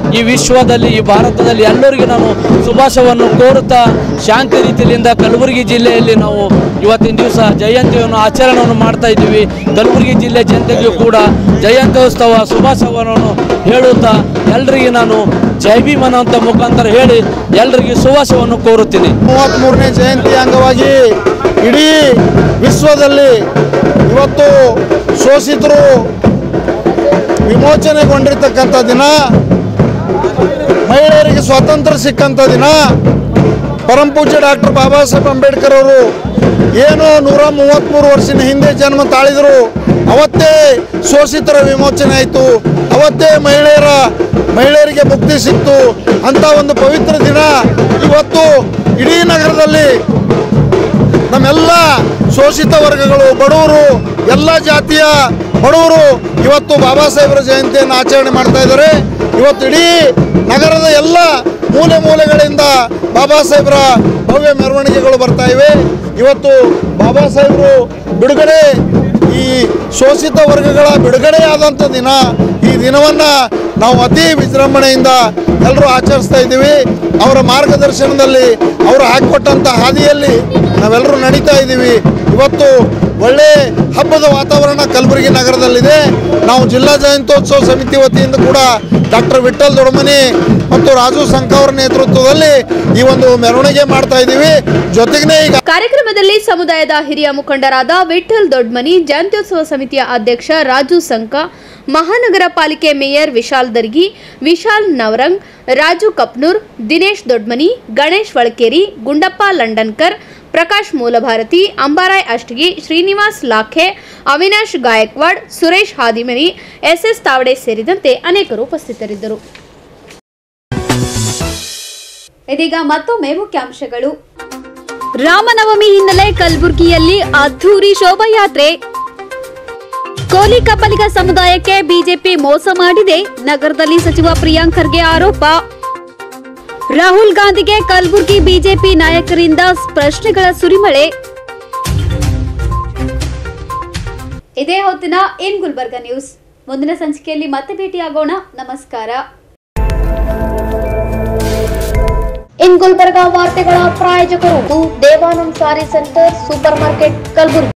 ಈ ವಿಶ್ವದಲ್ಲಿ ಈ ಭಾರತದಲ್ಲಿ ಎಲ್ಲರಿಗೂ ನಾನು ಶುಭಾಶಯವನ್ನು ಕೋರುತ್ತಾ ಶಾಂತಿ ರೀತಿಯಿಂದ ಕಲಬುರಗಿ ಜಿಲ್ಲೆಯಲ್ಲಿ ನಾವು ಇವತ್ತಿನ ದಿವಸ ಜಯಂತಿಯನ್ನು ಆಚರಣೆಯನ್ನು ಮಾಡ್ತಾ ಇದ್ದೀವಿ ಕಲಬುರಗಿ ಜಿಲ್ಲೆ ಜನತೆಗೂ ಕೂಡ ಜಯಂತ್ಯೋತ್ಸವ ಶುಭಾಶಯವನ್ನು ಹೇಳುತ್ತಾ ಎಲ್ರಿಗೂ ನಾನು ಜೈ ಭೀಮ್ ಅನ್ನುವಂಥ ಮುಖಾಂತರ ಹೇಳಿ ಎಲ್ರಿಗೂ ಶುಭಾಶಯವನ್ನು ಕೋರುತ್ತೀನಿ ಮೂವತ್ತ್ಮೂರನೇ ಜಯಂತಿ ಅಂಗವಾಗಿ ಇಡೀ ವಿಶ್ವದಲ್ಲಿ ಇವತ್ತು ಶೋಷಿತರು ವಿಮೋಚನೆಗೊಂಡಿರ್ತಕ್ಕಂಥ ದಿನ ಮಹಿಳೆಯರಿಗೆ ಸ್ವಾತಂತ್ರ್ಯ ಸಿಕ್ಕಂಥ ದಿನ ಪರಮಪೂಜ್ಯ ಡಾಕ್ಟರ್ ಬಾಬಾ ಸಾಹೇಬ್ ಅಂಬೇಡ್ಕರ್ ಅವರು ಏನು ನೂರ ಮೂವತ್ತ್ಮೂರು ವರ್ಷದ ಹಿಂದೆ ಜನ್ಮ ತಾಳಿದರು ಅವತ್ತೇ ಶೋಷಿತರ ವಿಮೋಚನೆ ಆಯಿತು ಅವತ್ತೇ ಮಹಿಳೆಯರ ಮಹಿಳೆಯರಿಗೆ ಮುಕ್ತಿ ಸಿಕ್ತು ಅಂತ ಒಂದು ಪವಿತ್ರ ದಿನ ಇವತ್ತು ಇಡೀ ನಗರದಲ್ಲಿ ನಮ್ಮೆಲ್ಲ ಶೋಷಿತ ವರ್ಗಗಳು ಬಡವರು ಎಲ್ಲ ಜಾತಿಯ ಬಡವರು ಇವತ್ತು ಬಾಬಾ ಸಾಹೇಬರ ಜಯಂತಿಯನ್ನು ಆಚರಣೆ ಮಾಡ್ತಾ ಇದ್ದಾರೆ ಇವತ್ತು ಇಡೀ ನಗರದ ಎಲ್ಲ ಮೂಲೆ ಮೂಲೆಗಳಿಂದ ಬಾಬಾ ಸಾಹೇಬರ ಭವ್ಯ ಮೆರವಣಿಗೆಗಳು ಬರ್ತಾ ಇವೆ ಇವತ್ತು ಬಾಬಾ ಸಾಹೇಬರು ಬಿಡುಗಡೆ ಈ ಶೋಷಿತ ವರ್ಗಗಳ ಬಿಡುಗಡೆಯಾದಂಥ ದಿನ ಈ ದಿನವನ್ನು ನಾವು ಅತಿ ವಿಜೃಂಭಣೆಯಿಂದ ಎಲ್ಲರೂ ಆಚರಿಸ್ತಾ ಇದ್ದೀವಿ ಅವರ ಮಾರ್ಗದರ್ಶನದಲ್ಲಿ ಅವರು ಹಾಕಿಕೊಟ್ಟಂಥ ಹಾದಿಯಲ್ಲಿ ನಾವೆಲ್ಲರೂ ನಡೀತಾ ಇದ್ದೀವಿ ಇವತ್ತು ಒಳ್ಳೆ ಹಬ್ಬದ ವಾತಾವರಣ ಕಲಬುರಗಿ ನಗರದಲ್ಲಿದೆ ನಾವು ಜಿಲ್ಲಾ ಜಯಂತ್ಯೋತ್ಸವ ಸಮಿತಿ ವತಿಯಿಂದ ಕೂಡ ಡಾಕ್ಟರ್ ವಿಠಲ್ ದೊಡಮನಿ ಮತ್ತು ರಾಜು ಸಂಕ ಅವರ ನೇತೃತ್ವದಲ್ಲಿ ಈ ಒಂದು ಮೆರವಣಿಗೆ ಮಾಡ್ತಾ ಇದ್ದೀವಿ ಜೊತೆಗೆ ಈಗ ಕಾರ್ಯಕ್ರಮದಲ್ಲಿ ಸಮುದಾಯದ ಹಿರಿಯ ಮುಖಂಡರಾದ ವಿಠಲ್ ದೊಡ್ಮನಿ ಜಯಂತ್ಯೋತ್ಸವ ಸಮಿತಿಯ ಅಧ್ಯಕ್ಷ ರಾಜು ಸಂಕ ಮಹಾನಗರ ಪಾಲಿಕೆ ಮೇಯರ್ ವಿಶಾಲ್ ದರ್ಗಿ ವಿಶಾಲ್ ನವರಂಗ್ ರಾಜು ಕಪ್ನೂರ್ ದಿನೇಶ್ ದೊಡ್ಮನಿ ಗಣೇಶ್ ವಳಕೇರಿ ಗುಂಡಪ್ಪ ಲಂಡನ್ಕರ್ ಪ್ರಕಾಶ್ ಮೂಲಭಾರತಿ ಅಂಬಾರಾಯ್ ಅಷ್ಟಗಿ ಶ್ರೀನಿವಾಸ್ ಲಾಖೆ ಅವಿನಾಶ್ ಗಾಯಕ್ವಾಡ್ ಸುರೇಶ್ ಹಾದಿಮನಿ ಎಸ್ಎಸ್ ತಾವಡೆ ಸೇರಿದಂತೆ ಅನೇಕರು ಉಪಸ್ಥಿತರಿದ್ದರು ಇದೀಗ ಮತ್ತೊಮ್ಮೆ ಮುಖ್ಯಾಂಶಗಳು ರಾಮನವಮಿ ಹಿನ್ನೆಲೆ ಕಲಬುರಗಿಯಲ್ಲಿ ಅದ್ಧೂರಿ ಶೋಭಾಯಾತ್ರೆ ಕೋಲಿ ಕಬ್ಬಲಿಗ ಸಮುದಾಯಕ್ಕೆ ಬಿಜೆಪಿ ಮೋಸ ಮಾಡಿದೆ ನಗರದಲ್ಲಿ ಸಚಿವ ಪ್ರಿಯಾಂಕ್ ಖರ್ಗೆ ಆರೋಪ ರಾಹುಲ್ ಗಾಂಧಿಗೆ ಕಲಬುರಗಿ ಬಿಜೆಪಿ ನಾಯಕರಿಂದ ಪ್ರಶ್ನೆಗಳ ಸುರಿಮಳೆ ಇದೇ ಹೊತ್ತಿನ ಇನ್ ಗುಲ್ಬರ್ಗ ನ್ಯೂಸ್ ಮುಂದಿನ ಸಂಚಿಕೆಯಲ್ಲಿ ಮತ್ತೆ ಭೇಟಿಯಾಗೋಣ ನಮಸ್ಕಾರ ಇನ್ ಗುಲ್ಬರ್ಗಾ ವಾರ್ತೆಗಳ ಪ್ರಾಯೋಜಕರು Devanand sari centre super market Kalaburagi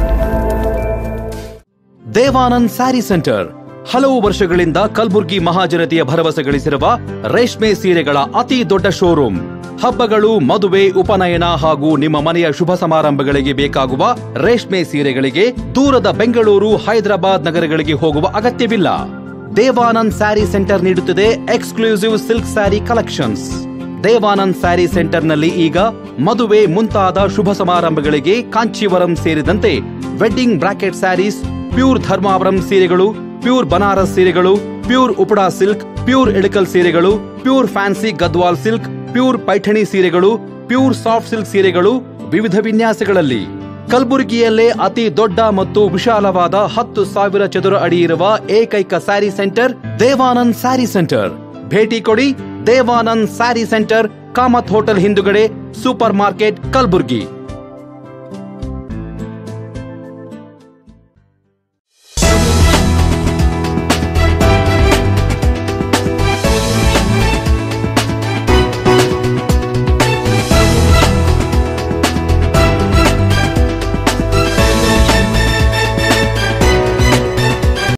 Devanand sari centre ಹಲವು ವರ್ಷಗಳಿಂದ ಕಲ್ಬುರ್ಗಿ ಮಹಾಜನತೆಯ ಭರವಸೆ ಗಳಿಸಿರುವ ರೇಷ್ಮೆ ಸೀರೆಗಳ ಅತಿ ದೊಡ್ಡ ಶೋರೂಮ್ ಹಬ್ಬಗಳು ಮದುವೆ ಉಪನಯನ ಹಾಗೂ ನಿಮ್ಮ ಮನೆಯ ಶುಭ ಸಮಾರಂಭಗಳಿಗೆ ಬೇಕಾಗುವ ರೇಷ್ಮೆ ಸೀರೆಗಳಿಗೆ ದೂರದ ಬೆಂಗಳೂರು ಹೈದರಾಬಾದ್ ನಗರಗಳಿಗೆ ಹೋಗುವ ಅಗತ್ಯವಿಲ್ಲ ದೇವಾನಂದ್ ಸ್ಯಾರಿ ಸೆಂಟರ್ ನೀಡುತ್ತಿದೆ exclusive silk sari collections Devanand sari ಸೆಂಟರ್ನಲ್ಲಿ ಈಗ ಮದುವೆ ಮುಂತಾದ ಶುಭ ಸಮಾರಂಭಗಳಿಗೆ ಕಾಂಚೀವರಂ ಸೇರಿದಂತೆ wedding brocade saris pure Dharmavaram ಸೀರೆಗಳು ಪ್ಯೂರ್ ಬನಾರಸ್ ಸೀರೆಗಳು pure Uppada silk pure Ilkal ಸೀರೆಗಳು pure fancy Gadwal silk pure Paithani ಸೀರೆಗಳು ಪ್ಯೂರ್ ಸಾಫ್ಟ್ ಸಿಲ್ಕ್ ಸೀರೆಗಳು ವಿವಿಧ ವಿನ್ಯಾಸಗಳಲ್ಲಿ ಕಲಬುರಗಿಯಲ್ಲೇ ಅತಿ ದೊಡ್ಡ ಮತ್ತು ವಿಶಾಲವಾದ ಹತ್ತು ಸಾವಿರ ಚದುರ ಅಡಿ ಇರುವ ಏಕೈಕ ಸ್ಯಾರಿ ಸೆಂಟರ್ ದೇವಾನಂದ್ ಸ್ಯಾರಿ ಸೆಂಟರ್ ಭೇಟಿ ಕೊಡಿ ದೇವಾನಂದ್ ಸ್ಯಾರಿ ಸೆಂಟರ್ ಕಾಮತ್ ಹೋಟೆಲ್ ಹಿಂದುಗಡೆ ಸೂಪರ್ ಮಾರ್ಕೆಟ್ ಕಲಬುರ್ಗಿ